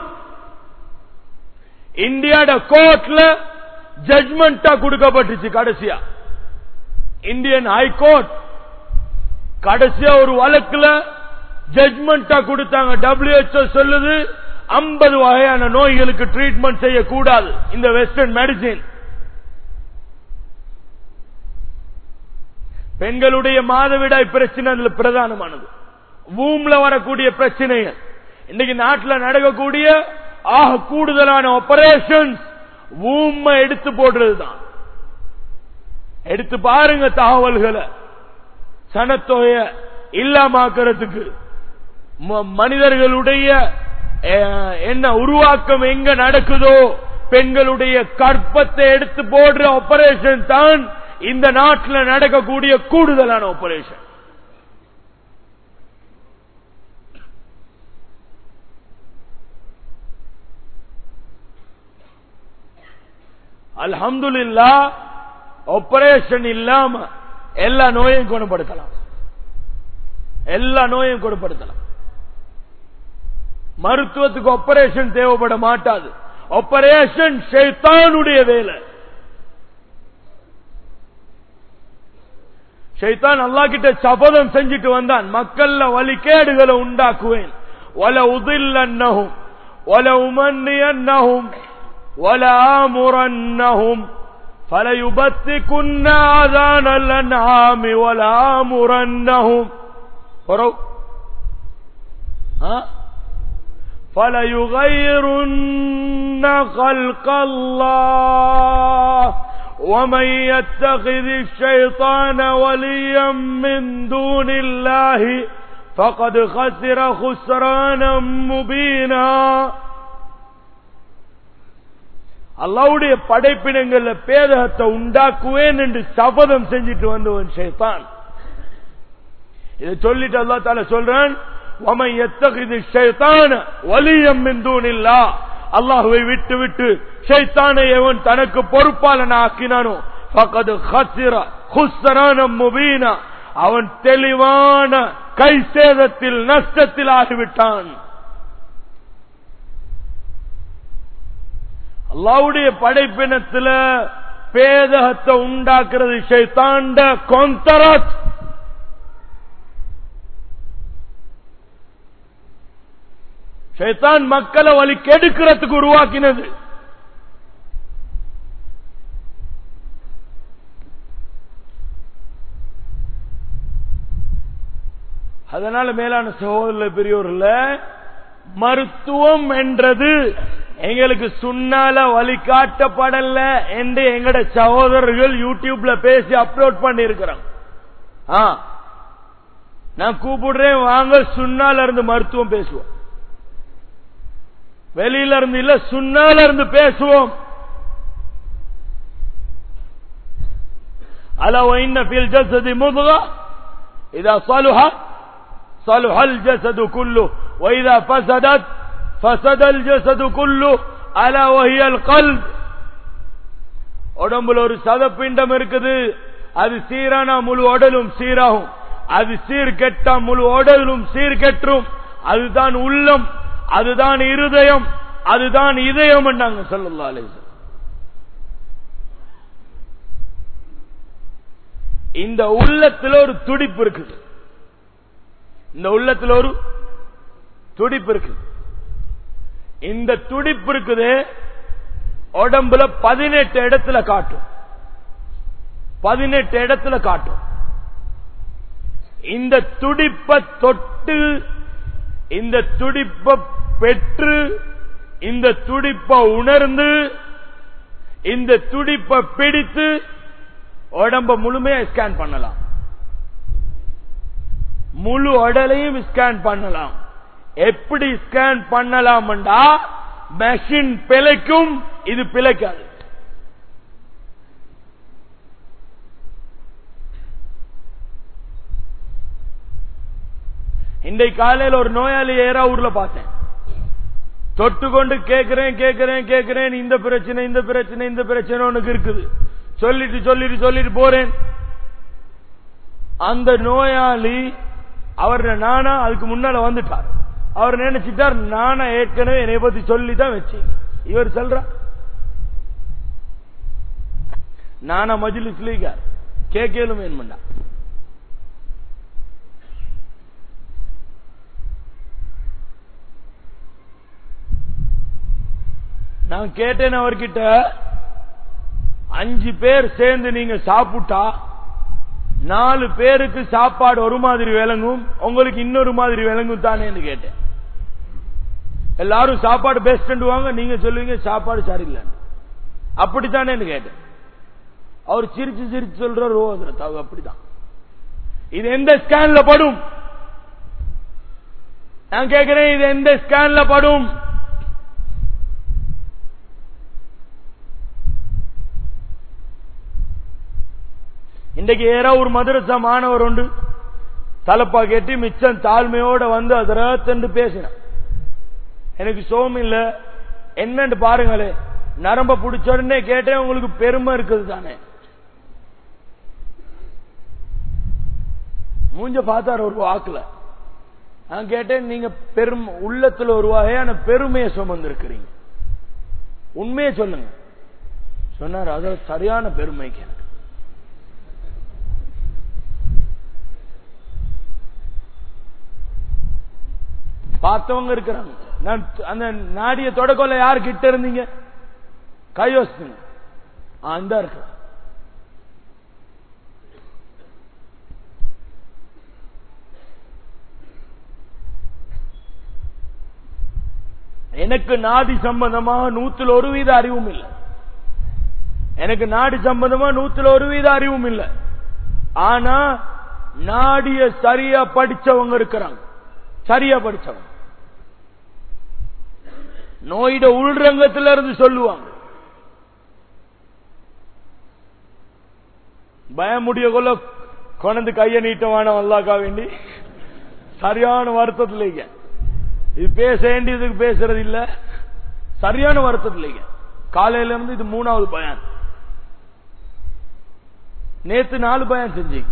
இந்தியாட கோர்ட்ல ஜட்மெண்டா கொடுக்கப்பட்டுச்சு கடைசியா இந்தியன் ஹைகோர்ட் கடைசியா ஒரு வழக்குல ஜட்மெண்டா கொடுத்தாங்க டபிள்யூஹெச்ஓ சொல்லுது ஐம்பது வகையான நோய்களுக்கு ட்ரீட்மெண்ட் செய்யக்கூடாது இந்த வெஸ்டர்ன் மெடிசின் பெண்களுடைய மாதவிடாய் பிரச்சனை அதுல பிரதானமானது பூம்ல வரக்கூடிய பிரச்சனைகள் இன்னைக்கு நாட்டில் நடக்கக்கூடிய ஆக கூடுதலான ஆபரேஷன்ஸ் பூம எடுத்து போடுறதுதான் எடுத்து பாருங்க தகவல்களை சனத்தொகைய இல்லாமாக்குறதுக்கு மனிதர்களுடைய என்ன உருவாக்கம் எங்க நடக்குதோ பெண்களுடைய கற்பத்தை எடுத்து போடுற ஆபரேஷன் தான் இந்த நாட்டில் நடக்கக்கூடிய கூடுதலான ஆபரேஷன் அல்ஹம்துல்லா ஆபரேஷன் இல்லாம எல்லா நோயையும் குணப்படுத்தலாம் எல்லா நோயையும் குணப்படுத்தலாம் மருத்துவத்துக்கு ஆபரேஷன் தேவைப்பட மாட்டாது ஆபரேஷன் ஷைத்தானுடைய வேலை ஷைத்தான் அல்லா கிட்ட சபதம் செஞ்சுட்டு வந்தான் மக்கள்ல வழிகேடுகளை உண்டாக்குவேன் வல உதில்லன்னஹும் வல உமன்னியன்னஹும் வல ஆமுரன்னஹும் فليبتكن آذان الأنعام ولآمرنهم قرأوا ها فليغيرن خلق الله ومن يتخذ الشيطان وليا من دون الله فقد خسر خسرانا مبينا அல்லாவுடைய படைப்பினங்கள்ல பேதகத்தை உண்டாக்குவேன் என்று சபதம் செஞ்சிட்டு வந்தவன் ஷைத்தான் இதை சொல்லிட்டு அல்லா தால சொல்றான் وَمَنْ يَتَّخِذِ الشَّيْطَانَ وَلِيًّا مِنْ دُونِ اللَّهِ அல்லாஹ்வை விட்டு விட்டு ஷைத்தானை எவன் தனக்கு பொறுப்பாளன் ஆக்கினானோ فَقَدْ خَسِرَ خُسْرَانًا مُبِينًا அவன் தெளிவான கை சேதத்தில் நஷ்டத்தில் ஆகிவிட்டான் அல்லாவுடைய படைப்பினத்துல பேதகத்தை உண்டாக்குறது ஷைத்தாண்ட கொந்தரத் ஷைத்தான் மக்களை வழி கெடுக்கிறதுக்கு உருவாக்கினது அதனால மேலான சகோதர பெரியோர்ல மருத்துவம் என்றது எங்களுக்கு சுண்ணால வழிகாட்டப்படல என்று எங்கட சகோதரர்கள் யூடியூப்ல பேசி அப்லோட் பண்ணி இருக்கிறோம் நான் கூப்பிடுறேன் வாங்க சுண்ணால இருந்து மருத்துவம் பேசுவோம் வெளியில இருந்து இல்ல சுண்ணால இருந்து பேசுவோம் அல وإن في الجسد مضغة إذا صلح صلح الجسد كله وإذا فسدت فسد الجسد كله ألا وهي القلب உடம்புல ஒரு சதப்பிண்டம் இருக்குது அது சீரானா முழு உடலும் சீராகும் அது சீர்கெட்டா முழு உடலும் சீர்கெற்றும் அதுதான் உள்ளம் அதுதான் இருதயம் அதுதான் இதயம் நாங்க சொல்லலாம் அலேசன் இந்த உள்ளத்துல ஒரு துடிப்பு இருக்குது இந்த உள்ளத்துல ஒரு துடிப்பு இருக்குது இந்த துடிப்பு இருக்குது உடம்புல பதினெட்டு இடத்துல காட்டும் பதினெட்டு இடத்துல காட்டும் இந்த துடிப்பை தொட்டு இந்த துடிப்பை பெற்று இந்த துடிப்பை உணர்ந்து இந்த துடிப்பை பிடித்து உடம்ப முழுமையா ஸ்கேன் பண்ணலாம் முழு உடலையும் ஸ்கேன் பண்ணலாம் எப்படி ஸ்கேன் பண்ணலாம்டா மெஷின் பிழைக்கும் இது பிழைக்காது இன்றைக்கு காலையில் ஒரு நோயாளி ஏறா ஊர்ல பார்த்தேன் தொட்டு கொண்டு கேட்கிறேன் கேட்கிறேன் கேட்கிறேன் இந்த பிரச்சனை இந்த பிரச்சனை இந்த பிரச்சனை உனக்கு இருக்குது சொல்லிட்டு சொல்லிட்டு சொல்லிட்டு போறேன் அந்த நோயாளி அவர் நானா அதுக்கு முன்னால வந்துட்டார் அவர் நினைச்சிட்டார் நானா ஏற்கனவே என்னை பத்தி சொல்லி தான் வச்சீங்க இவர் சொல்ற நானா மஜிலிஸ்லீகார் கேட்கலும் வேணுமெண்டா நான் கேட்டேன் அவர்கிட்ட அஞ்சு பேர் சேர்ந்து நீங்க சாப்பிட்டா நாலு பேருக்கு சாப்பாடு ஒரு மாதிரி விளங்கும் உங்களுக்கு இன்னொரு மாதிரி விளங்கும் தானேன்னு கேட்டேன் எல்லாரும் சாப்பாடு பெஸ்ட் வாங்க நீங்க சொல்லுவீங்க சாப்பாடு சரியில்லை அப்படித்தானேன்னு கேட்டேன் அவர் சிரிச்சு சிரிச்சு சொல்றாரு ஓ அது அப்படிதான் இது எந்த ஸ்கேன்ல படும் நான் கேட்கிறேன் இது எந்த ஸ்கேன்ல படும் இன்றைக்கு ஏறா ஒரு மதுரசா மாணவர் உண்டு தலப்பா கேட்டு மிச்சம் தாழ்மையோட வந்து அதரத்தென்று பேசினான் எனக்கு சோம் இல்ல என்னன்னு பாருங்களே நரம்ப பிடிச்ச உடனே கேட்டேன் உங்களுக்கு பெருமை இருக்குது தானே மூஞ்ச பார்த்தார் ஒரு வாக்குல நான் கேட்டேன் நீங்க பெரும் உள்ளத்துல ஒரு வகையான பெருமையை சுமந்திருக்கிறீங்க உண்மையை சொல்லுங்க சொன்னார் அது சரியான பெருமைக்கு எனக்கு பார்த்தவங்க இருக்கிறாங்க நான் அந்த நாடிய தொடக்கல யார் கிட்ட இருந்தீங்க கையோசிங்க அந்த இருக்க எனக்கு நாடி சம்பந்தமாக நூத்துல ஒரு வீத அறிவும் இல்லை எனக்கு நாடி சம்பந்தமா நூத்துல ஒரு வீத அறிவும் இல்லை ஆனா நாடிய சரியா படிச்சவங்க இருக்கிறாங்க சரியா படிச்சவன் நோயிட உள்ரங்கத்துல இருந்து சொல்லுவாங்க பயமுடிய கொள்ள கொண்டு கைய நீட்டமான அல்லாக்கா வேண்டி சரியான வருத்தத்தில் இது பேச வேண்டியதுக்கு பேசுறது இல்ல சரியான வருத்தத்தில் காலையில இருந்து இது மூணாவது பயான் நேத்து நாலு பயான் செஞ்சீங்க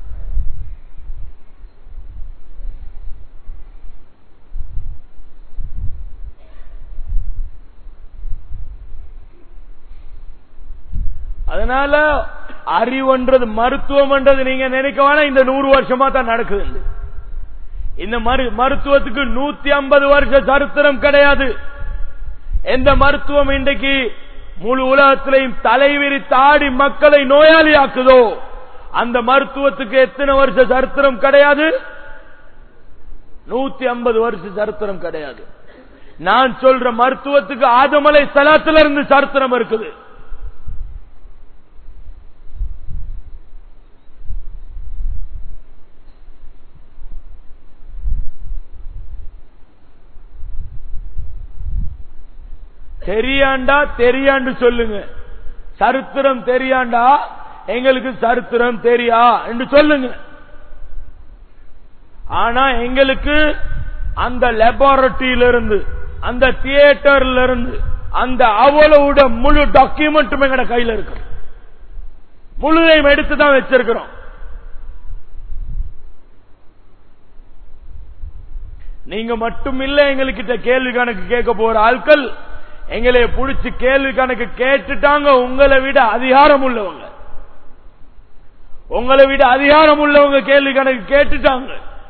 அதனால அறிவுன்றது மருத்துவம்ன்றது நீங்க நினைக்க வேணாம் இந்த நூறு வருஷமா தான் நடக்குது இந்த மருத்துவத்துக்கு நூத்தி ஐம்பது வருஷ சரித்திரம் கிடையாது எந்த மருத்துவம் இன்றைக்கு முழு உலகத்திலையும் தலைவிரி தாடி மக்களை நோயாளி ஆக்குதோ அந்த மருத்துவத்துக்கு எத்தனை வருஷ சரித்திரம் கிடையாது நூத்தி ஐம்பது வருஷ சரித்திரம் கிடையாது நான் சொல்ற மருத்துவத்துக்கு ஆதமலை சலாத்துல இருந்து சரித்திரம் இருக்குது தெரியாண்டா தெரியாண்டு சொல்லுங்க சரித்திரம் தெரியாண்டா எங்களுக்கு சரித்திரம் தெரியா என்று சொல்லுங்க ஆனா எங்களுக்கு அந்த லெபார்டரியில இருந்து அந்த தியேட்டர்ல இருந்து அந்த அவளோட முழு டாக்குமெண்ட்டும் எங்கட கையில இருக்கு முழுதையும் எடுத்து தான் வச்சிருக்கிறோம் நீங்க மட்டும் இல்ல எங்ககிட்ட கேள்வி கணக்கு கேட்க போற ஆட்கள் எங்களை புடிச்சு கேள்வி கணக்கு கேட்டுட்டாங்க உங்களை விட அதிகாரம் உள்ளவங்க உங்களை விட அதிகாரம் உள்ளவங்க கேள்வி கணக்கு கேட்டுட்டாங்க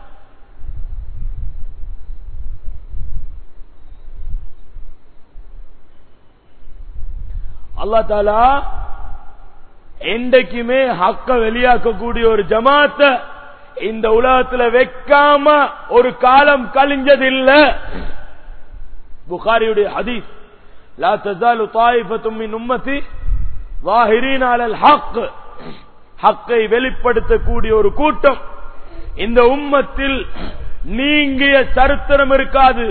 அல்லா தாலா என்றைக்குமே ஹக்க வெளியாக்கக்கூடிய ஒரு ஜமாத்த இந்த உலகத்துல வைக்காம ஒரு காலம் கழிஞ்சதில்ல புகாரியுடைய ஹதீஸ் لا تزال طائفة من أمتي ظاهرين على الحق ஹக்கை வெளிப்படுத்தக்கூடிய ஒரு கூட்டம் இந்த உம்மத்தில் நீங்கிய சரித்திரம் இருக்காது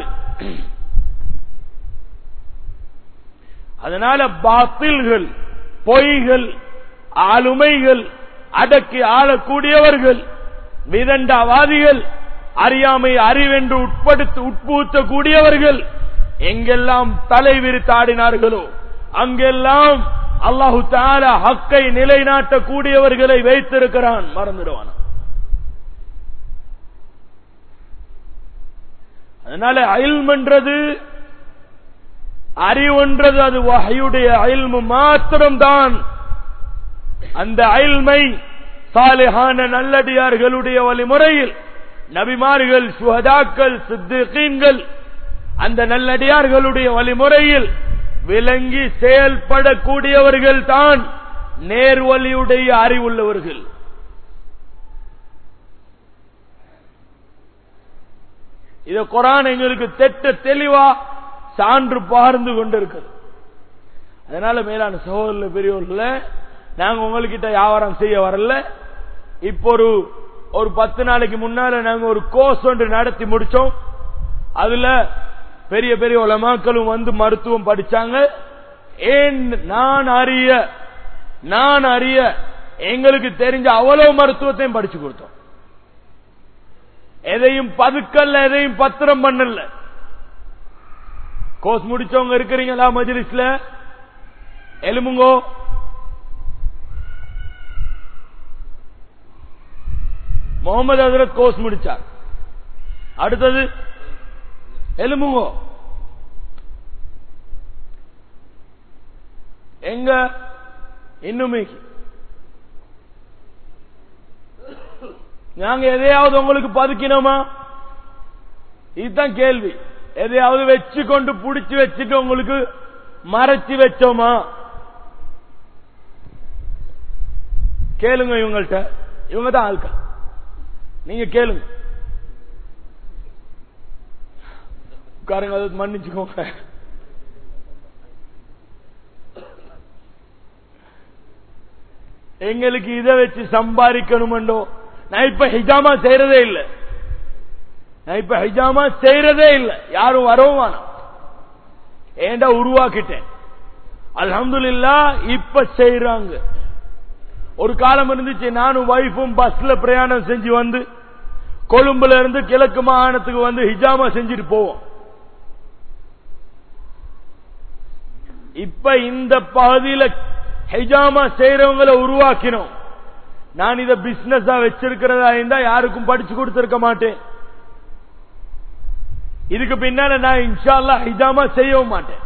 அதனால பாத்தில்கள் பொய்கள் ஆளுமைகள் அடக்கி ஆளக்கூடியவர்கள் விதண்டாவாதிகள் அறியாமை அறிவென்று உட்படுத்த உட்பூத்தக்கூடியவர்கள் எங்கெல்லாம் தலை விரித்தாடினார்களோ அங்கெல்லாம் அல்லாஹு தால ஹக்கை நிலைநாட்டக்கூடியவர்களை வைத்திருக்கிறான் மறந்துடுவான் அதனால அயல்மன்றது அறிவொன்றது அது வகையுடைய அயல்மு மாத்திரம்தான் அந்த அயல்மை சாலிஹான நல்லடியார்களுடைய வழிமுறையில் நபிமார்கள் சுகதாக்கள் சித்திகீன்கள் அந்த நல்லடியார்களுடைய வழிமுறையில் விளங்கி செயல்படக்கூடியவர்கள் தான் நேர்வழியுடைய அறிவுள்ளவர்கள் இத குரான் எங்களுக்கு தெட்ட தெளிவா சான்று பார்ந்து கொண்டிருக்கிறது அதனால மேலான சகோதர பெரியவர்கள நாங்க உங்ககிட்ட வியாபாரம் செய்ய வரல இப்போ ஒரு ஒரு பத்து நாளைக்கு முன்னால நாங்க ஒரு கோர்ஸ் ஒன்று நடத்தி முடிச்சோம் அதுல பெரிய பெரிய உலமாக்களும் வந்து மருத்துவம் படிச்சாங்க ஏன் நான் அறிய நான் அறிய எங்களுக்கு தெரிஞ்ச அவ்வளவு மருத்துவத்தையும் படிச்சு கொடுத்தோம் எதையும் பதுக்கல்ல எதையும் பத்திரம் பண்ணல கோர்ஸ் முடிச்சவங்க இருக்கிறீங்களா மஜ்லிஸ்ல எலும்புங்கோ முகமது ஹசரத் கோர்ஸ் முடிச்சார் அடுத்தது எலும்புங்கோ எங்க இன்னுமே நாங்க எதையாவது உங்களுக்கு பதுக்கினோமா இதுதான் கேள்வி எதையாவது வச்சு கொண்டு புடிச்சு வச்சுட்டு உங்களுக்கு மறைச்சு வச்சோமா கேளுங்க இவங்கள்ட்ட இவங்க தான் ஆட்கள் நீங்க கேளுங்க உட்காருங்க அதை மன்னிச்சுக்கோங்க எங்களுக்கு இதை வச்சு சம்பாதிக்கணுமெண்டோ நான் இப்ப ஹிஜாமா செய்யறதே இல்லை நான் இப்ப ஹிஜாமா செய்யறதே இல்லை யாரும் வரவும் வேணாம் ஏண்டா உருவாக்கிட்டேன் அல்ஹம்துலில்லா இப்ப செய்யறாங்க ஒரு காலம் இருந்துச்சு நானும் வைஃபும் பஸ்ல பிரயாணம் செஞ்சு வந்து கொழும்புல இருந்து கிழக்கு மாகாணத்துக்கு வந்து ஹிஜாமா செஞ்சுட்டு போவோம் இப்ப இந்த பகுதியில ஹிஜாமா செய்யறவங்களை உருவாக்கினோம் நான் இத பிசினஸா வச்சிருக்கிறதா இருந்தா யாருக்கும் படிச்சு கொடுத்திருக்க மாட்டேன் இதுக்கு பின்னால நான் இன்ஷா அல்லாஹ் ஹிஜாமா செய்யவும் மாட்டேன்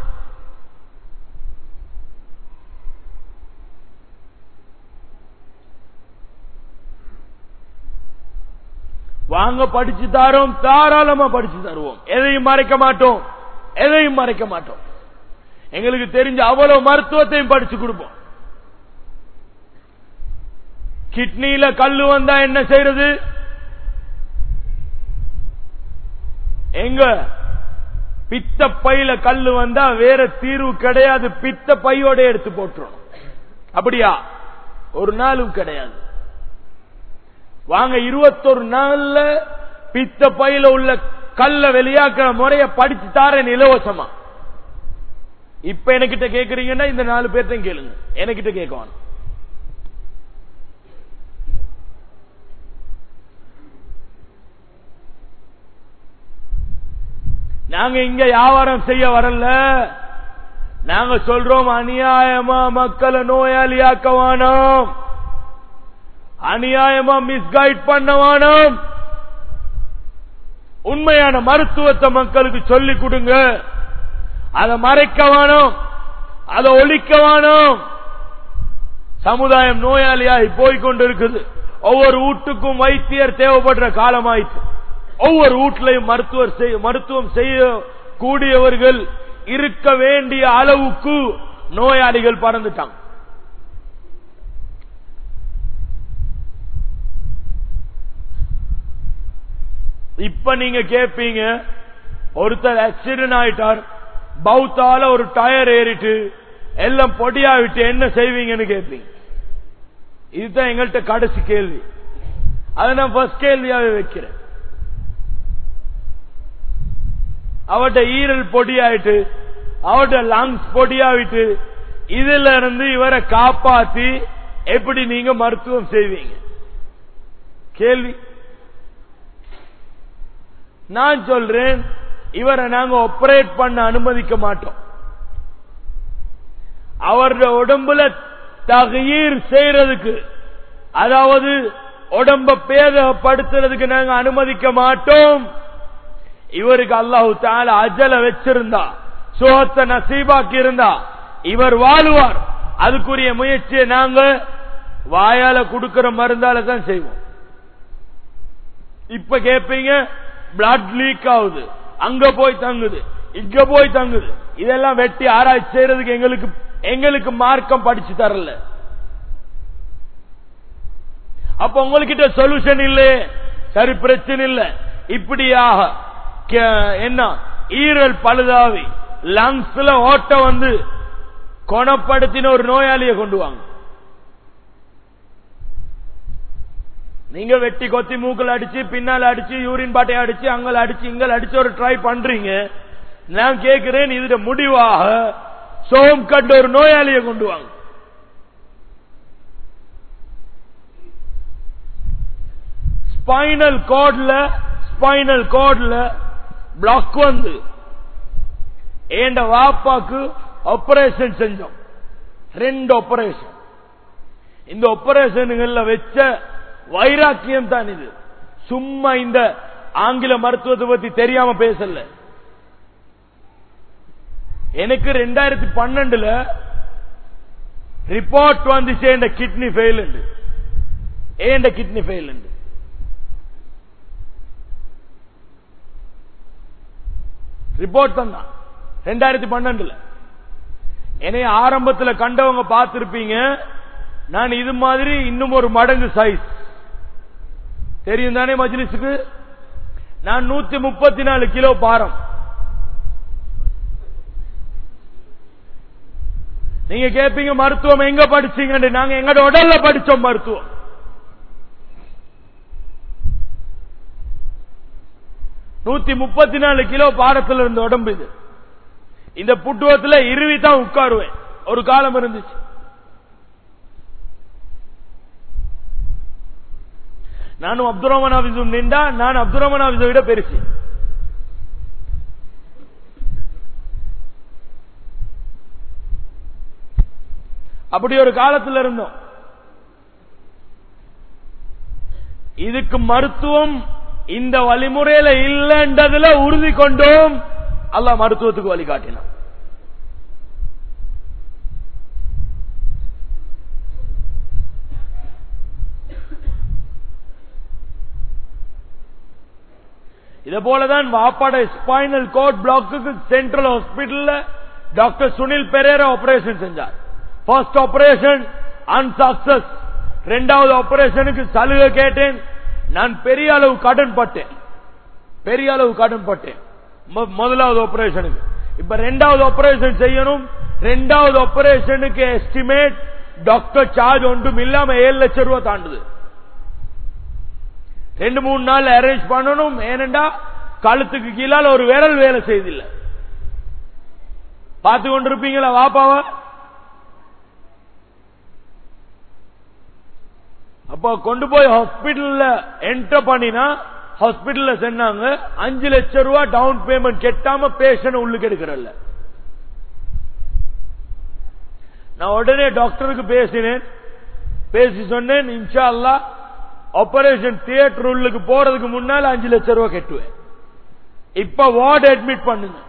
வாங்க படிச்சு தாரோம் தாராளமா படிச்சு தருவோம் எதையும் மறைக்க மாட்டோம் எதையும் மறைக்க மாட்டோம் எங்களுக்கு தெரிஞ்ச அவ்வளவு மருத்துவத்தையும் படிச்சு கொடுப்போம் கிட்னியில கல்லு வந்தா என்ன செய்யறது எங்க பித்த பையில கல்லு வந்தா வேற தீர்வு கிடையாது பித்த பையோட எடுத்து போட்டுரும் அப்படியா ஒரு நாளும் கிடையாது வாங்க இருபத்தொரு நாள்ல பித்த பையில உள்ள கல்ல வெளியாக்குற முறைய படிச்சு தாரேன் இலவசமா இப்ப என்கிட்ட கேக்குறீங்கன்னா இந்த நாலு பேர்த்தையும் கேளுங்க என்கிட்ட கேட்கவான் நாங்க இங்க வியாபாரம் செய்ய வரல நாங்க சொல்றோம் அநியாயமா மக்களை நோயாளியாக்க வேணாம் அநியாயமா மிஸ்கைட் பண்ண வேணாம் உண்மையான மருத்துவத்தை மக்களுக்கு சொல்லிக் கொடுங்க அதை மறைக்க வேணும் அதை ஒழிக்க வேணும் சமுதாயம் நோயாளியாகி போய்கொண்டிருக்குது ஒவ்வொரு வீட்டுக்கும் வைத்தியர் தேவைப்படுற காலமாயிற்று ஒவ்வொரு வீட்டிலையும் மருத்துவர் செய்- மருத்துவம் செய்ய கூடியவர்கள் இருக்க வேண்டிய அளவுக்கு நோயாளிகள் பறந்துட்டாங்க இப்ப நீங்க கேட்பீங்க ஒருத்தர் ஆக்சிடென்ட் ஆயிட்டார் பௌத்தால ஒரு டயர் ஏறிட்டு எல்லாம் பொடியா விட்டு என்ன செய்வீங்கன்னு கேட்பீங்க இதுதான் எங்கள்கிட்ட கடைசி கேள்வி அதை நான் ஃபர்ஸ்ட் கேள்வியாவே வைக்கிறேன் அவட்ட ஈரல் பொடியாயிட்டு அவட்ட லங்ஸ் பொடியாவிட்டு இதுல இருந்து இவரை காப்பாத்தி எப்படி நீங்க மருத்துவம் செய்வீங்க கேள்வி நான் சொல்றேன் இவரை நாங்க ஆபரேட் பண்ண அனுமதிக்க மாட்டோம் அவருடைய உடம்புல தகீர் செய்யறதுக்கு அதாவது உடம்ப பேதப்படுத்துறதுக்கு நாங்க அனுமதிக்க மாட்டோம் இவருக்கு அல்லாஹு தால அஜல வச்சிருந்தா சுகத்தை நசீபாக்கி இருந்தா இவர் வாழுவார் அதுக்குரிய முயற்சியை நாங்க வாயால கொடுக்கிற மருந்தால தான் செய்வோம் இப்ப கேட்பீங்க பிளட் லீக் ஆகுது அங்க போய் தங்குது இங்க போய் தங்குது இதெல்லாம் வெட்டி ஆராய்ச்சி செய்யறதுக்கு எங்களுக்கு எங்களுக்கு மார்க்கம் படிச்சு தரல அப்ப உங்ககிட்ட சொல்யூஷன் இல்லையே சரி பிரச்சனை இல்ல இப்படியாக கே- என்ன ஈரல் பழுதாவி லங்ஸ்ல ஓட்ட வந்து குணப்படுத்தின ஒரு நோயாளியை கொண்டு வாங்க நீங்க வெட்டி கொத்தி மூக்கல் அடிச்சு பின்னால அடிச்சு யூரின் பாட்டை அடிச்சு அங்கல அடிச்சு இங்கல அடிச்சு ஒரு ட்ரை பண்றீங்க நான் கேட்கிறேன் இதுல முடிவாக சோம் கண்ட ஒரு நோயாளியை கொண்டு வாங்க ஸ்பைனல் கோட்ல ஸ்பைனல் கோட்ல பிளாக் வந்து ஏண்ட வாப்பாக்கு ஆபரேஷன் செஞ்சோம் ரெண்டு ஆபரேஷன் இந்த ஆபரேஷன்கள்ல வச்ச வைராக்கியம் தான் இது சும்மா இந்த ஆங்கில மருத்துவத்தை பத்தி தெரியாம பேசல எனக்கு ரெண்டாயிரத்தி பன்னெண்டுல ரிப்போர்ட் வந்துச்சு என் கிட்னி ஃபெயில் ஏண்ட கிட்னி ஃபெயில் ரிப்போர்ட் தான் ரெண்டாயிரத்தி பன்னெண்டுல என்னைய ஆரம்பத்துல கண்டவங்க பார்த்திருப்பீங்க நான் இது மாதிரி இன்னும் ஒரு மடங்கு சைஸ் தெரியும் தானே மஜ்லிஸுக்கு நான் நூத்தி முப்பத்தி நாலு கிலோ பாரம் நீங்க கேட்பீங்க மருத்துவம் எங்க படிச்சீங்கன்னு நாங்க எங்கட உடல்ல படிச்சோம் மருத்துவம் நூத்தி முப்பத்தி நாலு கிலோ பாடத்துல இருந்த உடம்பு இது இந்த புட்டுவத்துல இருவி தான் உட்காருவேன் ஒரு காலம் இருந்துச்சு நானும் அப்துல் ரஹ்மான் ஆபீஸும் நின்றா நான் அப்துல் ரஹ்மான் ஆபீஸை விட பெருசு அப்படி ஒரு காலத்தில் இருந்தோம் இதுக்கு மருத்துவம் இந்த வழிமுறையில இல்லைன்றதுல உறுதி கொண்டோம் அல்லாஹ் மருத்துவத்துக்கு வழிகாட்டினான் இதை போலதான் வாப்பாட ஸ்பைனல் கோட் பிளாக்கு சென்ட்ரல் ஹாஸ்பிட்டல்ல டாக்டர் சுனில் பெரேரா ஆபரேஷன் செஞ்சார் ஃபர்ஸ்ட் ஆபரேஷன் அன்சக்சஸ் ரெண்டாவது ஆபரேஷனுக்கு சலுகை கேட்டேன் நான் பெரிய அளவு கடன் பட்டேன் பெரிய அளவு கடன் பட்டேன் மு- முதலாவது ஆபரேஷனுக்கு இப்ப ரெண்டாவது ஆபரேஷன் செய்யணும் ரெண்டாவது ஆபரேஷனுக்கு எஸ்டிமேட் டாக்டர் சார்ஜ் ஒன்றும் இல்லாம ஏழு லட்சம் ரூபாய் தாண்டுது ரெண்டு மூணு நாள் அரேஞ்ச் பண்ணணும் ஏனண்டா கழுத்துக்கு கீழால ஒரு விரல் வேலை செய்தில்லை பார்த்து கொண்டிருப்பீங்களா வாப்பாவா அப்ப கொண்டு போய் ஹாஸ்பிடல்ல என்டர் பண்ணினா ஹாஸ்பிடல்ல சொன்னாங்க அஞ்சு லட்சம் ரூபாய் டவுன் பேமெண்ட் கெட்டாம பேஷண்ட் உள்ளுக்கு எடுக்கிறல்ல நான் உடனே டாக்டருக்கு பேசினேன் பேசி சொன்னேன் இன்ஷா அல்லாஹ் ஆபரேஷன் தியேட்டர் உள்ளுக்கு போறதுக்கு முன்னால அஞ்சு லட்சம் ரூபாய் கட்டுவேன் இப்ப வார்டு அட்மிட் பண்ணுங்க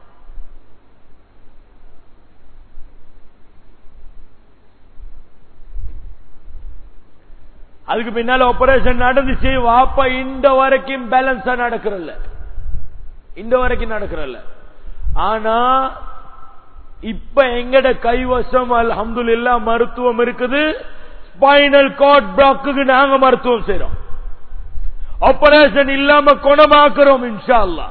அதுக்கு பின்னால ஆபரேஷன் நடந்துச்சு வாப்பா இந்த வரைக்கும் பேலன்ஸா நடக்கிறல்ல இந்த வரைக்கும் நடக்கிறல்ல ஆனா இப்ப எங்கட கைவசம் அல்ஹம்துலில்லாஹ் மருத்துவம் இருக்குது ஸ்பைனல் கார்ட் பிளாக்கு நாங்க மருத்துவம் செய்றோம் ஆபரேஷன் இல்லாம குணமாக்குறோம் இன்ஷா அல்லாஹ்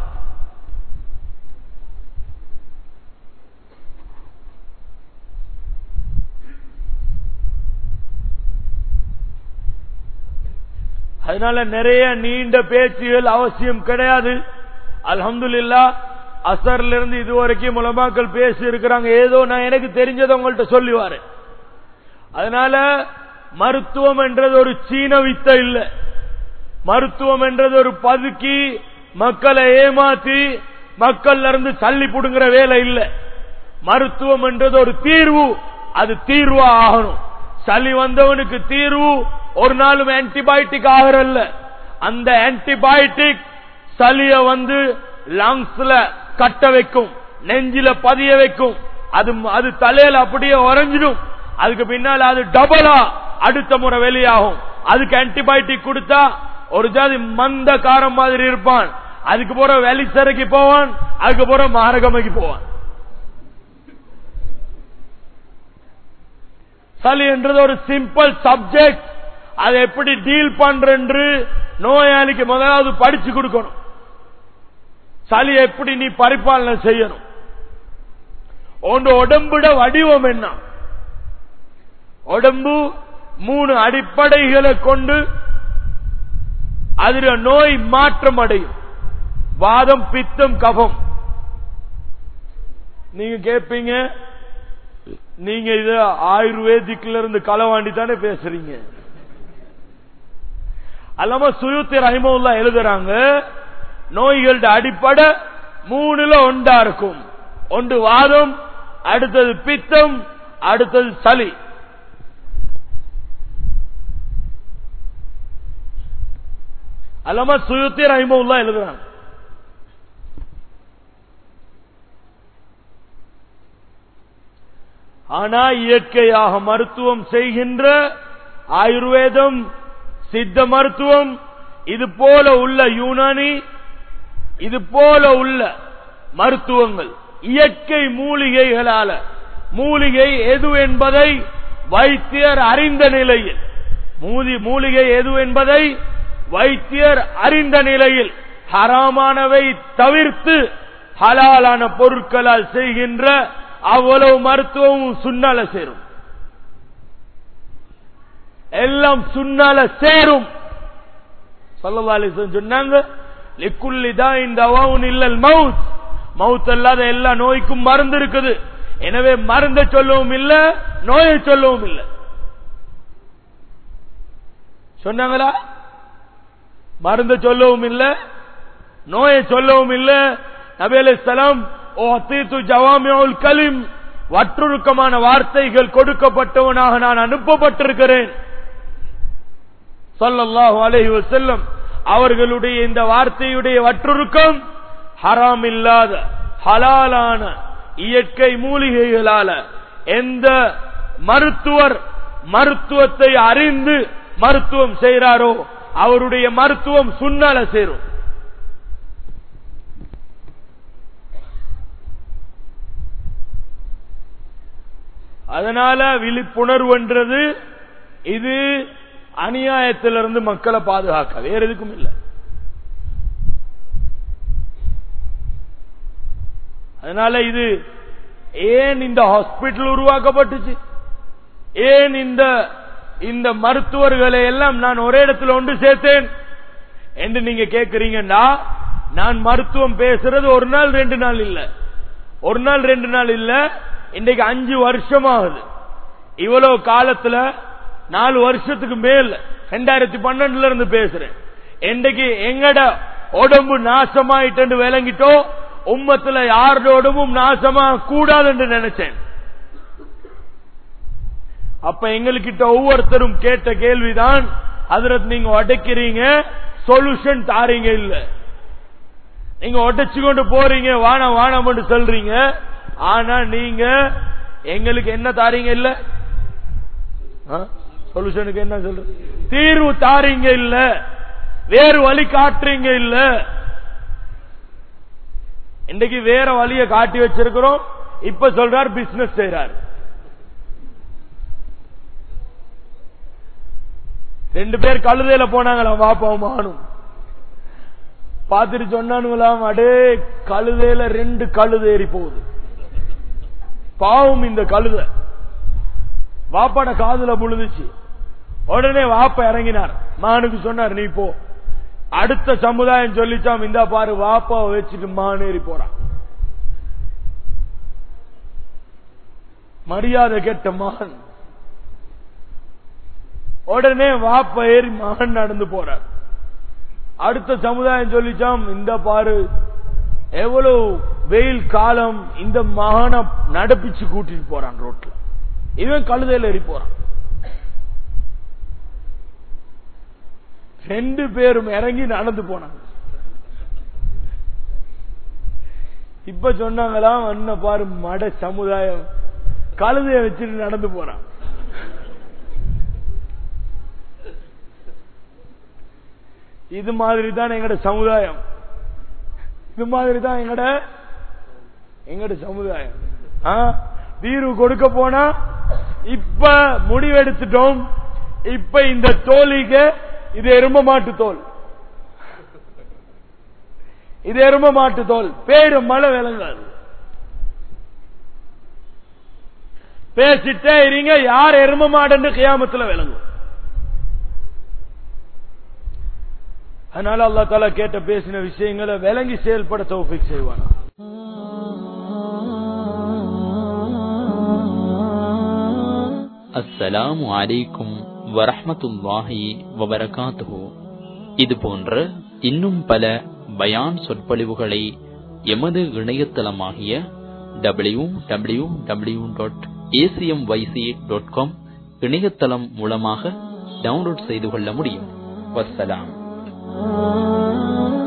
அதனால நிறைய நீண்ட பேச்சுகள் அவசியம் கிடையாது அல்ஹம்துலில்லாஹ் அசர்ல இருந்து இதுவரைக்கும் உலமாக்கள் பேசி இருக்கிறாங்க ஏதோ நான் எனக்கு தெரிஞ்சதை உங்கள்ட்ட சொல்லி வரேன் அதனால மருத்துவம் என்றது ஒரு சீன வித்தை இல்ல மருத்துவம் என்றது ஒரு பதுக்கி மக்களை ஏமாத்தி மக்கள்ல இருந்து தள்ளி புடுங்கிற வேலை இல்ல மருத்துவம் என்றது ஒரு தீர்வு அது தீர்வா ஆகணும் சளி வந்தவனுக்கு தீர்வு ஒரு நாளும் ஆன்டிபயோட்டிக் ஆகிறல்ல அந்த ஆன்டிபயோட்டிக் சளிய வந்து லங்ஸ்ல கட்ட வைக்கும் நெஞ்சில பதிய வைக்கும் அது அது தலையில அப்படியே உறைஞ்சிடும் அதுக்கு பின்னால அது டபுளா அடுத்த முறை வெளியாகும் அதுக்கு ஆன்டிபயோட்டிக் கொடுத்தா ஒரு ஜாதி மந்த காரம் மாதிரி இருப்பான் அதுக்கு போற வெளிச்சரைக்கு போவான் அதுக்கு போற மாரகமைக்கு போவான் சளி என்றது ஒரு சிம்பிள் சப்ஜெக்ட் அதை எப்படி டீல் பண்றென்று நோயாளிக்கு முதலாவது படிச்சு கொடுக்கணும் சளி எப்படி நீ பரிபாலனை செய்யணும் உன் உடம்புட வடிவம் என்ன உடம்பு மூணு அடிப்படைகளை கொண்டு அதுல நோய் மாற்றம் அடையும் வாதம் பித்தம் கபம் நீங்க கேட்பீங்க நீங்க இது ஆயுர்வேதிக்ல இருந்து களவாண்டி தானே பேசுறீங்க அல்லாம சுயுத்தி ரஹிமவுல்லா எழுதுறாங்க நோய்களோட அடிப்படை மூணுல ஒன்றா இருக்கும் ஒன்று வாதம் அடுத்தது பித்தம் அடுத்தது சளி அல்லாம சுயுத்தி ரஹிமவுல்லா எழுதுறாங்க ஆனா இயற்கையாக மருத்துவம் செய்கின்ற ஆயுர்வேதம் சித்த மருத்துவம் இது போல உள்ள யூனானி இது போல உள்ள மருத்துவங்கள் இயற்கை மூலிகைகளால மூலிகை எது என்பதை வைத்தியர் அறிந்த நிலையில் மூதி மூலிகை எது என்பதை வைத்தியர் அறிந்த நிலையில் ஹராமானவை தவிர்த்து ஹலாலான பொருட்களால் செய்கின்ற அவ்வளவு மருத்துவமும் சுண்ணால சேரும் எல்லாம் சுண்ணால சேரும் சல்லல்லாஹு அலைஹி வஸல்லம் சொன்னாங்க லிக்குல்லி தாயின் தவாவுன் இல்லல் மவுத் மவுத் அல்லாத எல்லா நோய்க்கும் மருந்து இருக்குது எனவே மருந்த சொல்லவும் இல்ல நோயை சொல்லவும் இல்ல சொன்னாங்களா மருந்த சொல்லவும் இல்ல நோயை சொல்லவும் இல்ல நபி அலைஹிஸ்ஸலாம் ஓ அத்தீத்து ஜவாமியுல் கலிம் வற்றுருக்கமான வார்த்தைகள் கொடுக்கப்பட்டவனாக நான் அனுப்பப்பட்டிருக்கிறேன் ஸல்லல்லாஹு அலைஹி வஸல்லம் அவர்களுடைய இந்த வார்த்தையுடைய வற்றுருக்கம் ஹராம் இல்லாத ஹலாலான இயற்கை மூலிகைகளால எந்த மருத்துவர் மருத்துவத்தை அறிந்து மருத்துவம் செய்கிறாரோ அவருடைய மருத்துவம் சுண்ணால சேரும் அதனால விழிப்புணர்வுன்றது இது அநியாயத்திலிருந்து மக்களை பாதுகாக்க வேற எதுக்கும் இல்லை அதனால இது ஏன் இந்த ஹாஸ்பிட்டல் உருவாக்கப்பட்டுச்சு ஏன் இந்த இந்த மருத்துவர்களை எல்லாம் நான் ஒரே இடத்துல ஒன்று சேர்த்தேன் என்று நீங்க கேட்கறீங்கன்னா நான் மருத்துவம் பேசுறது ஒரு நாள் ரெண்டு நாள் இல்ல ஒரு நாள் ரெண்டு நாள் இல்ல இன்றைக்கு அஞ்சு வருஷம் ஆகுது இவ்வளவு காலத்துல நாலு வருஷத்துக்கு மேல் ரெண்டாயிரத்தி பன்னெண்டுல இருந்து பேசுறேன் இன்றைக்கு எங்கட உடம்பு நாசமாயிட்டு விளங்கிட்டோ உம்மத்துல யாரோட உடம்பும் நாசமா கூடாது என்று நினைச்சேன் அப்ப எங்ககிட்ட ஒவ்வொருத்தரும் கேட்ட கேள்விதான் அதிரத் நீங்க உடைக்கிறீங்க சொல்யூஷன் தாரீங்க இல்ல நீங்க உடைச்சு கொண்டு போறீங்க வானம் வானம் சொல்றீங்க ஆனா நீங்க எங்களுக்கு என்ன தாரீங்க இல்ல சொல்யூஷனுக்கு என்ன சொல்ற தீர்வு தாரீங்க இல்ல வேறு வழி காட்டுறீங்க இல்ல இன்னைக்கு வேற வழியை காட்டி வச்சிருக்கிறோம் இப்ப சொல்றார் பிசினஸ் செய்யறார் ரெண்டு பேர் கழுதையில போனாங்களாம் வாப்பாவும் மானும் பார்த்துட்டு சொன்னானுங்களாம் அடே கழுதையில ரெண்டு கழுதை ஏறி போகுது பாவம் இந்த கழுத வாப்பாட காதுல முழுதுச்சு உடனே வாப்பா இறங்கினார் மானுக்கு சொன்னார் நீ போ அடுத்த சமுதாயம் சொல்லிச்சாம் இந்த பாரு வாப்பாவை வச்சுட்டு மான் ஏறி போறான் மரியாதை கெட்ட மகன் உடனே வாப்ப ஏறி மகன் நடந்து போறார் அடுத்த சமுதாயம் சொல்லிச்சாம் இந்த பாரு எவ்வளவு வெயில் காலம் இந்த மகனை நடப்பிச்சு கூட்டிட்டு போறான் ரோட்ல இவன் கழுதையில ஏறி போறான் ரெண்டு பேரும் இறங்கி நடந்து போனாங்க இப்ப சொன்னாங்களாம் என்ன பாரு மட சமுதாயம் கழுதைய வச்சுட்டு நடந்து போறான் இது மாதிரி தான் எங்கட சமுதாயம் இது மாதிரி தான் எங்கட எங்கட சமுதாயம் தீர்வு கொடுக்க போனா இப்ப முடிவெடுத்துட்டோம் இப்ப இந்த தோழிக்கு இது எரும மாட்டு தோல் இது எரும மாட்டு தோல் பேரு மழை விளங்காது பேசிட்டே இருங்க யார் எரும மாடுன்னு கியாமத்துல விளங்கும் அதனால அல்லா தாலா கேட்ட பேசின விஷயங்களை விளங்கி செயல்பட தௌஃபிக் செய்வானா அஸ்ஸலாமு அலைக்கும் வரஹ்மத்துல்லாஹி வபரகாத்துஹு இது போன்ற இன்னும் பல பயான் சொற்பொழிவுகளை எமது இணையதளமாகிய W W W dot ACM YC dot com இணையதளம் மூலமாக டவுன்லோட் செய்து கொள்ள முடியும் வஸ்ஸலாம்